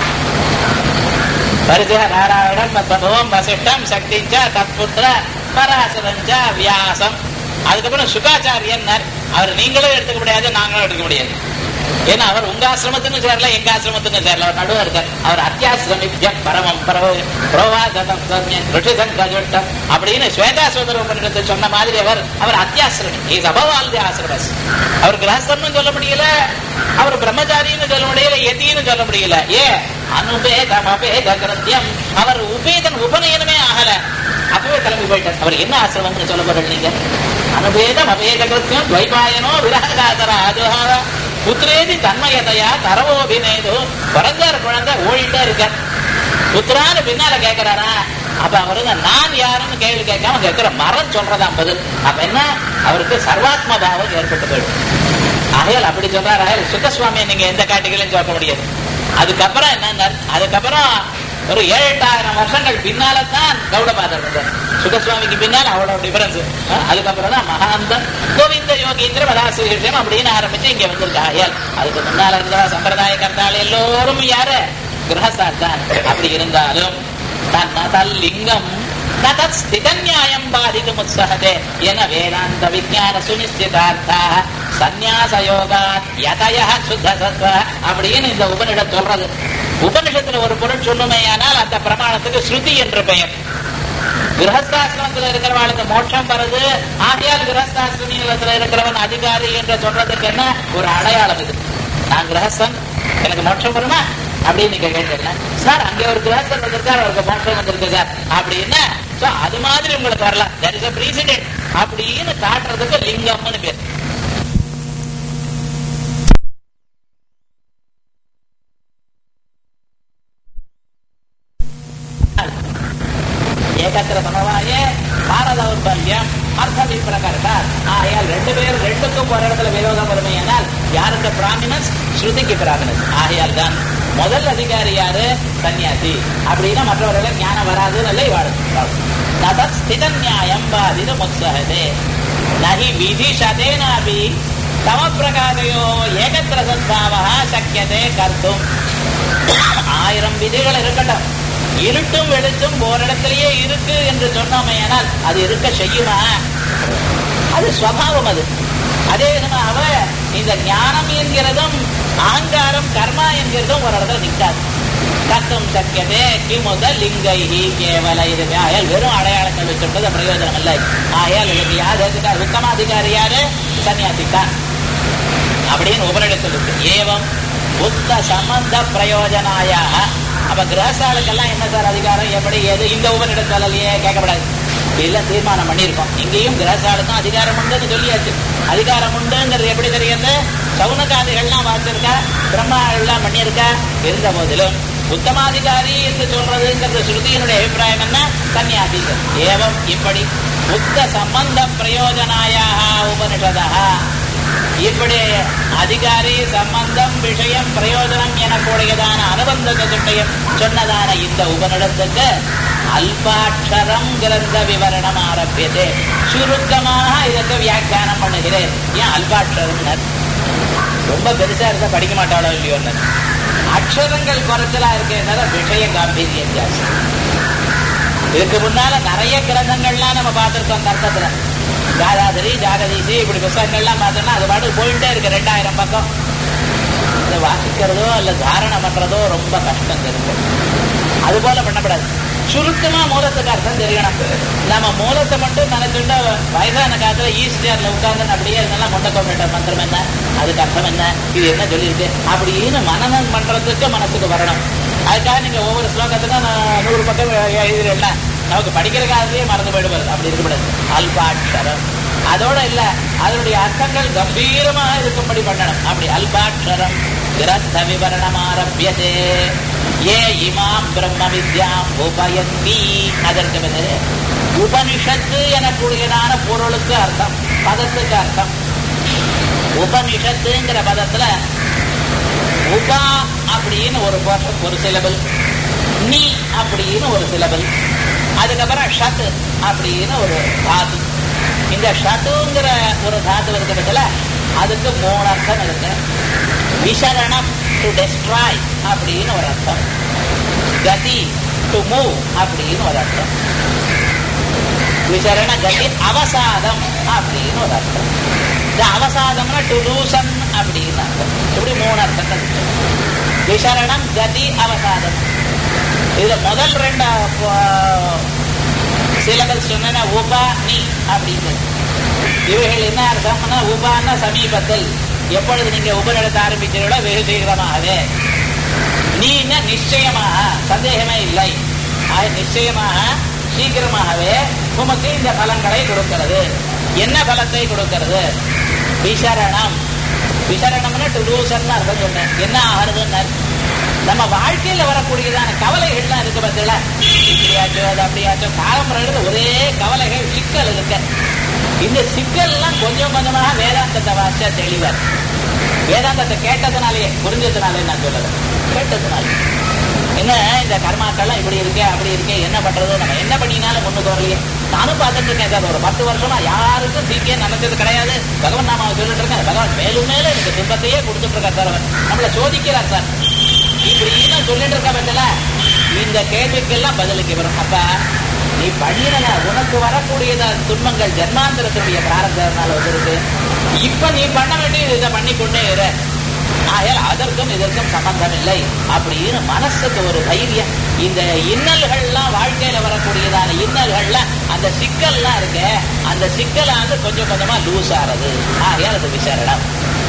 பரிச நாராயணம் மத்மபவம் வசிஷ்டம் சக்திஞ்ச தத்புத்திர பராசரஞ்ச வியாசம் அதுக்கப்புறம் சுகாச்சாரியன் அவர் நீங்களும் எடுத்துக்க முடியாது நாங்களும் எடுக்க முடியாது ஏன்னா அவர் உங்க ஆசிரமத்துக்கும் சேரல எங்க ஆசிரமத்துக்கும் சேரல அவர் நடுவர் இருக்கார் அவர் அத்தியாசிரமித்யம் பரமம் புரோவாதம் ரிஷிசங்கஜட்டம் அப்படின்னு ஸ்வேதா சோதர உபநிடத்தை சொன்ன மாதிரி அவர் அவர் அத்தியாசிரமி இஸ் அபவால்தி ஆசிரமஸ் அவர் கிரகஸ்தம்னு சொல்ல முடியல அவர் பிரம்மச்சாரின்னு சொல்ல முடியல எத்தின்னு சொல்ல முடியல ஏ அனுபேதம் அபேத கிருத்தியம் அவர் உபேதன் உபநயனமே ஆகல அப்பவே கிளம்பி போயிட்டார் அவர் என்ன ஆசிரமம்னு சொல்ல போற நீங்க அனுபேதம் அபேத கிருத்தியம் துவைபாயனோ விரகாதரா அதுஹாவா புத்திரேதி தன்மயதையா தரவோபினேது பிறந்தார் குழந்தை ஓடிட்டே இருக்கார் புத்திரான்னு பின்னால கேட்கிறாரா அப்ப அவரு நான் யாருன்னு கேள்வி கேட்காம கேட்கிற மரம் சொல்றதாம் பதில் அப்ப என்ன அவருக்கு சர்வாத்ம பாவம் ஏற்பட்டு போயிடும் ஆகையால் அப்படி சொல்றாரு ஆகையால் சுத்தசுவாமியை நீங்க எந்த காட்டுகளையும் சொல்ல முடியாது அதுக்கப்புறம் என்ன அதுக்கப்புறம் ஒரு ஏழு எட்டாயிரம் வருஷங்கள் பின்னால்தான் கௌடபாதர் வந்தார் சுகசுவாமிக்கு பின்னால் அவ்வளவு டிஃபரன்ஸ் அதுக்கப்புறம் தான் மகாந்தம் கோவிந்த யோகீந்திர மதாசு விஷயம் அப்படின்னு ஆரம்பிச்சு இங்க வந்திருக்கா ஆகையால் அதுக்கு முன்னால இருந்த சம்பிரதாய கர்த்தால் எல்லோரும் யாரு கிரகஸ்தார் தான் அப்படி இருந்தாலும் லிங்கம் தத் ஸ்தித நியாயம் பாதிக்கும் உத்சகதே என வேதாந்த விஜான சுனிச்சிதார்த்தா சந்நியாச யோகா யதய சுத்த சத்வ அப்படின்னு இந்த உபனிஷத் சொல்றது உபனிஷத்துல ஒரு பொருள் சொல்லுமே ஆனால் அந்த பிரமாணத்துக்கு ஸ்ருதி என்று பெயர் கிரகஸ்தாசிரமத்துல இருக்கிறவனுக்கு மோட்சம் வருது ஆகையால் கிரகஸ்தாசிரமத்துல இருக்கிறவன் அதிகாரி என்று சொல்றதுக்கு என்ன ஒரு அடையாளம் இது நான் கிரகஸ்தன் எனக்கு மோட்சம் வருமா அப்படின்னு நீங்க கேட்டீங்கன்னா சார் அங்க ஒரு கிரகஸ்தன் வந்திருக்கார் அவருக்கு மோட்சம் வந்திருக்கு சார் அப்படின்னா சோ அது மாதிரி உங்களுக்கு வரலாம் தட் இஸ் பிரசிடென்ட் அப்படின்னு காட்டுறதுக்கு லிங்கம்னு பேர் ஏகத்திர சமவாயே பாரதௌர்பல்யம் அர்த்த விப்பிரகர்த்த ஆகையால் ரெண்டு பேர் ரெண்டுக்கும் ஒரு இடத்துல விரோதம் வருமையானால் யாருக்கு பிராமினஸ் ஸ்ருதிக்கு பிராமினஸ் ஆகையால் தான் முதல் அதிகாரி யாரு சன்னியாசி அப்படின்னா மற்றவர்கள் ஞானம் வராதுன்னு வாழும் ததத் ஸ்தித நியாயம் பாதிது முத்சகதே நகி விதி சதேனாபி தம பிரகாரையோ ஏகத்திர சத்பாவா சக்கியதே கர்த்தும் ஆயிரம் விதிகள் இருக்கட்டும் இருட்டும் வெளிச்சம் ஓரிடத்திலேயே இருக்கு என்று சொன்னோமையானால் அது இருக்க செய்யுமா அது ஸ்வபாவம் அது அதே விதமாக இந்த ஞானம் என்கிறதும் அகங்காரம் கர்மா என்கிறதும் ஒரு இடத்துல நிற்காது கத்தும் சக்கியதே கிமுத லிங்கை கேவல இது ஆயால் வெறும் அடையாளங்கள் வச்சுட்டது பிரயோஜனம் இல்லை ஆயால் இதுக்கு யார் அதிகாரி உத்தமாதிகாரி யாரு சன்னியாசித்தான் அப்படின்னு உபரிடத்தில் இருக்கு ஏவம் புத்த சம்பந்த பிரயோஜனாயாக அப்ப கிரகசாலுக்கெல்லாம் என்ன சார் அதிகாரம் எப்படி எது இந்த உபரிடம் சொல்லலையே கேட்கப்படாது எல்லாம் தீர்மானம் பண்ணியிருக்கோம் இங்கேயும் கிரகசாலுக்கும் அதிகாரம் உண்டுன்னு சொல்லியாச்சு அதிகாரம் உண்டுங்கிறது எப்படி தெரியுது சவுனகாதிகள்லாம் வாசிருக்கா பிரம்மா எல்லாம் பண்ணியிருக்கா இருந்த போதிலும் உத்தமாதிகாரி என்று சொல்றதுங்கிறது ஸ்ருதியினுடைய அபிப்பிராயம் என்ன சன்னியாசிகள் ஏவம் இப்படி புத்த சம்பந்த பிரயோஜனாயாக உபனிஷதா இப்படி அதிகாரி சம்பந்தம் விஷயம் பிரயோஜனம் எனக்கூடியதான அனுபந்த சதுட்டயம் சொன்னதான இந்த உபனிடத்துக்கு அல்பாட்சரம் கிரந்த விவரணம் ஆரம்பியது சுருக்கமாக இதற்கு வியாக்கியானம் பண்ணுகிறேன் ஏன் அல்பாட்சரம் ரொம்ப பெருசா இருந்தா படிக்க மாட்டாளோ இல்லையோ அக்ஷரங்கள் குறைச்சலா இருக்கே தவிர விஷய காம்பீரியம் ஜாஸ்தி இதுக்கு முன்னால நிறைய கிரந்தங்கள்லாம் நம்ம பார்த்திருக்கோம் தர்க்கத்துல ஜாதாதிரி ஜாகதீசி இப்படி புஸ்தகங்கள்லாம் பார்த்தோம்னா அது பாட்டுக்கு போயிட்டே இருக்கு ரெண்டாயிரம் பக்கம் இதை வாசிக்கிறதோ அல்ல தாரணம் பண்றதோ ரொம்ப கஷ்டம் இருக்கு அது போல பண்ணப்படாது சுருக்கமா மூலத்துக்கு அர்த்தம் தெரியணும் நம்ம மூலத்தை மட்டும் நினைச்சுட்டு வயதான காலத்துல ஈஸ்டியர்ல உட்கார்ந்து அப்படியே இதெல்லாம் கொண்ட கொண்ட மந்திரம் என்ன அதுக்கு அர்த்தம் என்ன இது என்ன சொல்லியிருக்கு அப்படின்னு மனநம் பண்றதுக்கு மனசுக்கு வரணும் அதுக்காக நீங்க ஒவ்வொரு ஸ்லோகத்துக்கும் நான் நூறு பக்கம் எழுதிடலாம் நமக்கு படிக்கிற காலத்திலேயே மறந்து போயிடுவாரு அப்படி இருக்கக்கூடாது அல்பாட்சரம் அதோட இல்ல அதனுடைய அர்த்தங்கள் கம்பீரமாக இருக்கும்படி பண்ணணும் அப்படி அல்பாட்சரம் கிரந்த விவரணம் ஆரம்பியதே ஏ இமாம் பிரம்ம வித்யாம் உபயந்தி அதற்கு பிறகு உபனிஷத்து எனக்கூடியதான பொருளுக்கு அர்த்தம் பதத்துக்கு அர்த்தம் உபனிஷத்துங்கிற பதத்துல உபா அப்படின்னு ஒரு போர்ஷன் ஒரு சிலபல் நீ அப்படின்னு ஒரு சிலபல் அதுக்கப்புறம் ஷத் அப்படின்னு ஒரு தாது இந்த ஷத்துங்கிற ஒரு தாது இருக்கிறதுல அதுக்கு மூணு அர்த்தம் இருக்கு விசரணம் டு டெஸ்ட்ராய் அப்படின்னு ஒரு அர்த்தம் கதி டு மூவ் அப்படின்னு ஒரு அர்த்தம் விசரண கதி அவசாதம் அப்படின்னு ஒரு அர்த்தம் இந்த அவசாதம்னா டு லூசன் அப்படின்னு அர்த்தம் இப்படி மூணு அர்த்தங்கள் விசரணம் கதி அவசாதம் இதுல முதல் ரெண்டு சிலபஸ் சொன்ன உபா நீ அப்படின்னு இவைகள் என்ன அர்த்தம்னா உபான்னா சமீபத்தில் எப்பொழுது நீங்க உபநிடத்தை ஆரம்பிக்கிறீங்களோ வெகு சீக்கிரமாகவே நீங்க நிச்சயமாக சந்தேகமே இல்லை நிச்சயமாக சீக்கிரமாகவே உமக்கு இந்த பலன்களை கொடுக்கிறது என்ன பலத்தை கொடுக்கிறது விசரணம் விசரணம்னா டு லூசன் அர்த்தம் சொன்னேன் என்ன ஆகிறதுன்னு நம்ம வாழ்க்கையில வரக்கூடியதான கவலைகள்லாம் இருக்கு பார்த்தீங்களா இப்படியாச்சோ அது அப்படியாச்சோ காலம்புறது ஒரே கவலைகள் சிக்கல் இருக்கு இந்த சிக்கல்லாம் கொஞ்சம் கொஞ்சமாக வேதாந்தத்தை வாசிச்சா தெளிவார் வேதாந்தத்தை கேட்டதுனாலே புரிஞ்சதுனாலே நான் சொல்லல கேட்டதுனால என்ன இந்த கர்மாக்கள்லாம் இப்படி இருக்கே அப்படி இருக்கே என்ன பண்றது நம்ம என்ன பண்ணினாலும் முன்னுக்கு வரலையே நானும் பார்த்துட்டு இருக்கேன் சார் ஒரு பத்து வருஷமா யாருக்கும் சீக்கிய நினைச்சது கிடையாது பகவான் நாம சொல்லிட்டு இருக்கேன் பகவான் மேலும் மேலும் எனக்கு துன்பத்தையே கொடுத்துட்டு இருக்கார் சார் அவர் நம்மளை சோதிக்கிறார் சார் இப்படின்னு சொல்லிட்டு இருக்க பட்சல இந்த கேள்விக்கெல்லாம் பதிலுக்கு வரும் அப்ப நீ பண்ணின உனக்கு வரக்கூடியத துன்பங்கள் ஜென்மாந்திரத்தினுடைய பிராரத்தினால வந்திருக்கு இப்ப நீ பண்ண வேண்டியது இதை பண்ணி கொண்டே இரு ஆகையால் அதற்கும் இதற்கும் சம்பந்தம் இல்லை அப்படின்னு மனசுக்கு ஒரு தைரியம் இந்த இன்னல்கள்லாம் வாழ்க்கையில வரக்கூடியதான இன்னல்கள்ல அந்த சிக்கல்லாம் இருக்கு அந்த சிக்கலானது கொஞ்சம் கொஞ்சமா லூஸ் ஆறது ஆகையால் அது விசாரணம்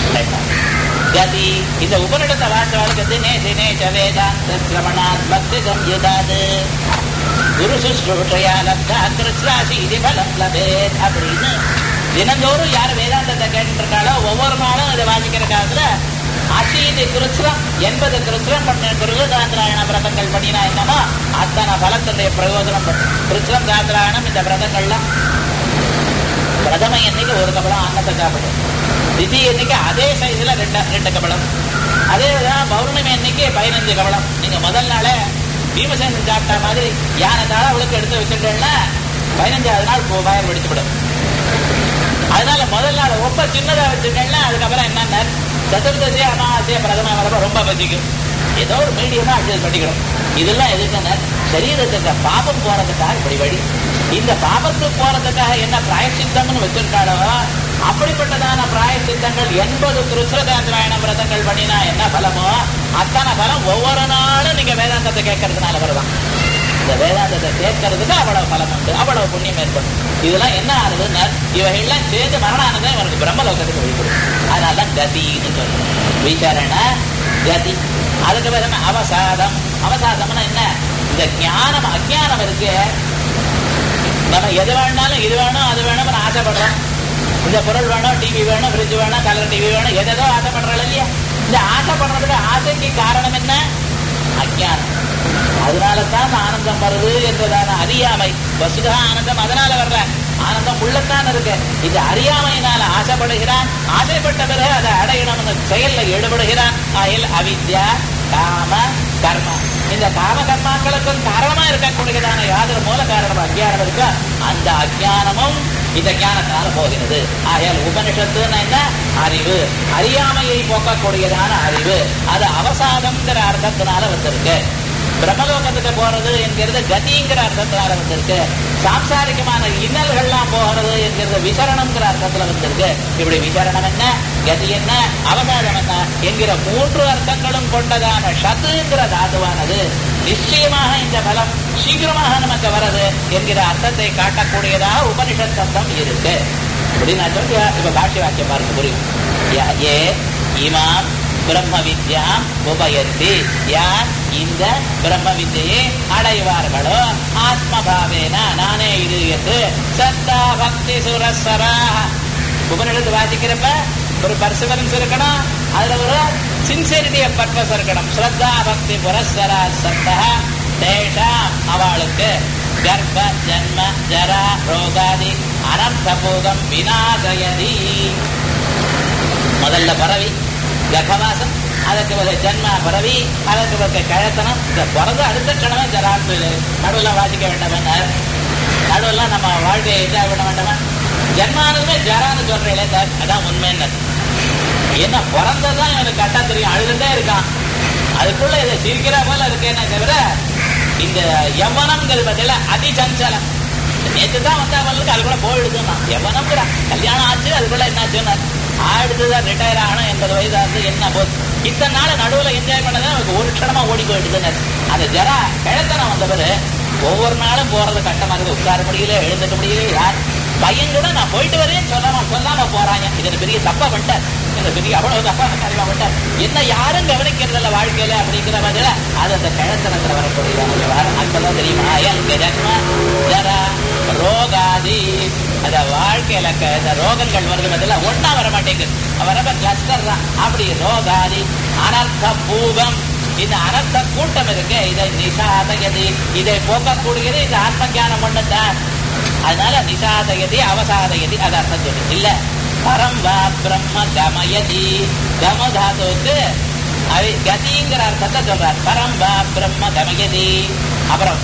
கதி இந்த உபனிடத்தை வாசவாளுக்கு தினே தினே வேதாந்த சிரவணாத் பக்தி சம்யுதாது குரு சுஷ்ரூஷயா லப்தா கிருஷ்ணாசி இது பலம் லபேத் அப்படின்னு தினந்தோறும் யார் வேதாந்தத்தை கேட்டு இருக்காளோ ஒவ்வொரு நாளும் இதை வாசிக்கிற காலத்துல அசீதி கிருஷ்ணம் எண்பது கிருஷ்ணம் பண்ண கிருஷ்ணாந்திராயண விரதங்கள் பண்ணினா என்னமோ அத்தனை பலத்தினுடைய பிரயோஜனம் கிருஷ்ணம் சாந்திராயணம் இந்த விரதங்கள்லாம் பிரதம என்னைக்கு ஒரு கபலம் அன்னத்தை சாப்பிடும் திதி என்னைக்கு அதே சைஸ்ல ரெண்டு ரெண்டு கபலம் அதே தான் பௌர்ணமி அன்னைக்கு பதினஞ்சு கபலம் நீங்க முதல் நாளே பீமசேனன் சாப்பிட்ட மாதிரி யானை தாழ அவளுக்கு எடுத்து வச்சுட்டேன்னா பதினஞ்சாவது நாள் பயம் வெடிச்சுவிடும் அதனால முதல் நாள் ரொம்ப சின்னதா வச்சுட்டேன்னா அதுக்கப்புறம் என்னன்னா சதுர்தசி அமாவாசை பிரதம வரப்ப ரொம்ப பசிக்கும் ஏதோ ஒரு மீடியமா அட்ஜஸ்ட் பண்ணிக்கணும் இதெல்லாம் எதுக்குன்னா சரீரத்துக்கு பாபம் போறதுக்காக இப்படி வழி இந்த பாபத்துக்கு போறதுக்காக என்ன பிராயசித்தம்னு வச்சிருக்காளோ அப்படிப்பட்டதான பிராயசித்தங்கள் எண்பது கிருஷ்ணதாந்திராயண விரதங்கள் பண்ணினா என்ன பலமோ அத்தனை பலம் ஒவ்வொரு நாளும் நீங்க வேதாந்தத்தை கேட்கறதுனால வருவான் இந்த வேதாந்தத்தை கேட்கறதுக்கு அவ்வளவு பலம் உண்டு அவ்வளவு புண்ணியம் ஏற்படும் இதெல்லாம் என்ன ஆகுதுன்னா இவைகள்லாம் சேர்ந்து மரணானதான் இவனுக்கு பிரம்மலோகத்துக்கு வழிபடும் அதனால கதின்னு சொல்றோம் விசாரண கதி அதுக்கு பிறகு அவசாதம் அவசாதம்னா என்ன இந்த ஞானம் அஜானம் இருக்கு நம்ம எது வேணாலும் இது வேணும் அது வேணும் ஆசைப்படுறோம் இந்த பொருள் வேணும் டிவி வேணும் ஃப்ரிட்ஜ் வேணும் கலர் டிவி வேணும் எதோ ஆசைப்படுறோம் இல்லையா இந்த ஆசைப்படுறதுக்கு ஆசைக்கு காரணம் என்ன அஜானம் அதனால தான் ஆனந்தம் வருது என்றதான அறியாமை வசுதா ஆனந்தம் அதனால வரல ஆனந்தம் உள்ளத்தான் இருக்கு இது அறியாமையினால ஆசைப்படுகிறான் ஆசைப்பட்ட பிறகு அதை அடையணும் செயல்ல ஈடுபடுகிறான் ஆயில் அவித்யா காம கர்ம இந்த காம கர்மாக்களுக்கும் காரணமா இருக்கக்கூடியதான யாதொரு மூல காரணம் அஜ்ஞானம் இருக்கோ அந்த அஜ்ஞானமும் இந்த ஞானத்தால போகிறது ஆகையால் உபனிஷத்துன்னு என்ன அறிவு அறியாமையை போக்கக்கூடியதான அறிவு அது அவசாதம்ங்கிற அர்த்தத்தினால வந்திருக்கு பிரம்மலோகத்துக்கு போறது என்கிறது கதிங்கிற அர்த்தத்தினால வந்திருக்கு சாம்சாரிகமான இன்னல்கள்லாம் போகிறது என்கிறது விசரணம்ங்கிற அர்த்தத்துல வந்திருக்கு இப்படி விசரணம் என்ன கதி என்ன அவசாதம் என்ன என்கிற மூன்று அர்த்தங்களும் கொண்டதான ஷத்துங்கிற தாதுவானது நிச்சயமாக இந்த பலம் சீக்கிரமாக நமக்கு வரது என்கிற அர்த்தத்தை காட்டக்கூடியதாக உபனிஷத் சப்தம் இருக்கு அப்படி நான் சொல்லி இப்ப பாஷ்ய வாக்கியம் பாருங்க புரியும் ய- ஏ இமாம் பிரம்ம வித்யாம் உபயந்தி யார் இந்த பிரம்ம வித்யை அடைவார்களோ ஆத்மபாவேன நானே இது என்று சத்தா பக்தி சுரஸ்வரா உபனிஷத்து வாசிக்கிறப்ப ஒரு பர்சவரன்ஸ் இருக்கணும் அதுல ஒரு சின்சியரிட்டி ஆஃப் பர்பஸ் இருக்கணும் ஸ்ரத்தா பக்தி புரஸ்வரா சத்தா தேஷாம் அவளுக்கு கர்ப்ப ஜன்ம ஜரா ரோகாதி அனர்த்தபோகம் விநாசயதி முதல்ல பரவி கர்ப்பவாசம் அதுக்கு பிறகு ஜென்ம பரவி அதுக்கு பிறகு கழத்தனம் இந்த பிறந்து அடுத்த கிழமை ஜரான்னு நடுவில் வாசிக்க வேண்டாம் நடுவில் நம்ம வாழ்க்கையை என்ஜாய் பண்ண வேண்டாமா ஜென்மானதுமே ஜரான்னு சொல்றீங்களே சார் அதான் உண்மைன்னு என்ன பிறந்ததான் இவனுக்கு கட்டா தெரியும் அழுதுட்டே இருக்கான் அதுக்குள்ள இதை சிரிக்கிற போல இருக்கேனே தவிர இந்த யவனம்ங்கிறது பதில அதிசஞ்சலம் நேற்று தான் வந்து அவனுக்கு அது கூட போயிடுதுன்னா எவனம்ங்கிறான் கல்யாணம் ஆச்சு அதுக்குள்ள என்னாச்சுன்னா அடுத்துதான் ரிட்டையர் ஆகணும் எண்பது வயதா இருந்து என்ன போகுது இத்தனை நாள் நடுவில் என்ஜாய் பண்ணதான் அவனுக்கு ஒரு க்ஷணமா ஓடி போயிடுதுன்னு அந்த ஜரா கிழத்தனம் வந்தவர் ஒவ்வொரு நாளும் போறது கஷ்டமா இருக்குது உட்கார முடியல எழுந்துக்க முடியல யார் பையன் கூட நான் போயிட்டு வரேன்னு சொல்லாம சொல்லாம போறாங்க இது பெரிய தப்பா பண்ணிட்டார் இந்த பெரிய அவ்வளவு தப்பா காரியமா பண்ணிட்டார் என்ன யாரும் கவனிக்கிறதில்ல வாழ்க்கையில அப்படிங்கிற மாதிரி அது அந்த கிழத்தனத்துல வரக்கூடியதான அப்பதான் தெரியுமா எனக்கு ஜன்ம ஜரா ரோகாதி அந்த வாழ்க்கையில க- இந்த ரோகங்கள் வருது பதில ஒன்னா வர மாட்டேங்குது வரப்ப கிளஸ்டர் தான் அப்படி ரோகாதி அனர்த்த பூகம் இந்த அனர்த்த கூட்டம் இருக்கு இதை நிஷாதகதி இதை போக்கக்கூடியது இந்த ஆத்ம ஞானம் ஒண்ணுதான் அதனால நிஷாதகதி அவசாதகதி அது அர்த்தம் சொல்லு இல்ல பரம் வா பிரம்ம கமயதி கம தாத்துவுக்கு அவி கதிங்கிற அர்த்தத்தை சொல்றார் பரம் வா பிரம்ம கமயதி அப்புறம்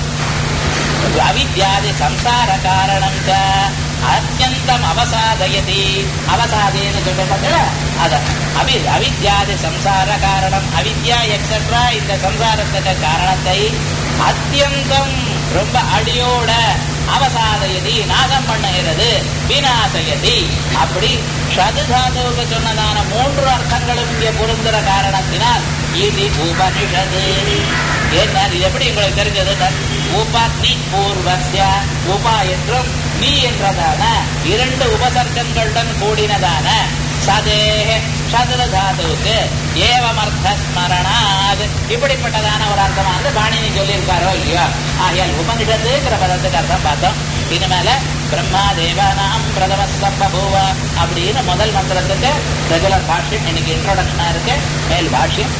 அவித்யாதி சம்சார காரணம் ச அத்தியந்தம் அவசாதயதி அவசாதேன்னு சொல்றப்பட்ட அத அவி அவித்யாதி சம்சார காரணம் அவித்யா எக்ஸெட்ரா இந்த சம்சாரத்துக்கு காரணத்தை அத்தியந்தம் ரொம்ப அடியோட அவசாதயதி நாசம் பண்ணுகிறது விநாசயதி அப்படி ஷது தாதுவுக்கு சொன்னதான மூன்று அர்த்தங்களும் இங்கே பொருந்துற காரணத்தினால் இது உபனிஷது என்ன இது எப்படி உங்களுக்கு தெரிஞ்சது உப நீ பூர்வஸ்ய உபா என்றும் நீ என்றதான இரண்டு உபசர்க்கங்களுடன் கூடினதான சதேக சதுர தாதுவுக்கு ஏவமர்த்த ஸ்மரணாத் இப்படிப்பட்டதான ஒரு அர்த்தமா வந்து பாணினி சொல்லியிருக்காரோ இல்லையோ ஆகையால் உபனிஷத்துங்கிற பதத்துக்கு அர்த்தம் பார்த்தோம் இனிமேல பிரம்மா தேவானாம் பிரதம சம்பூவ அப்படின்னு முதல் மந்திரத்துக்கு ரெகுலர் பாஷ்யம் இன்னைக்கு இன்ட்ரோடக்ஷனா இருக்கு மேல் பாஷ்யம்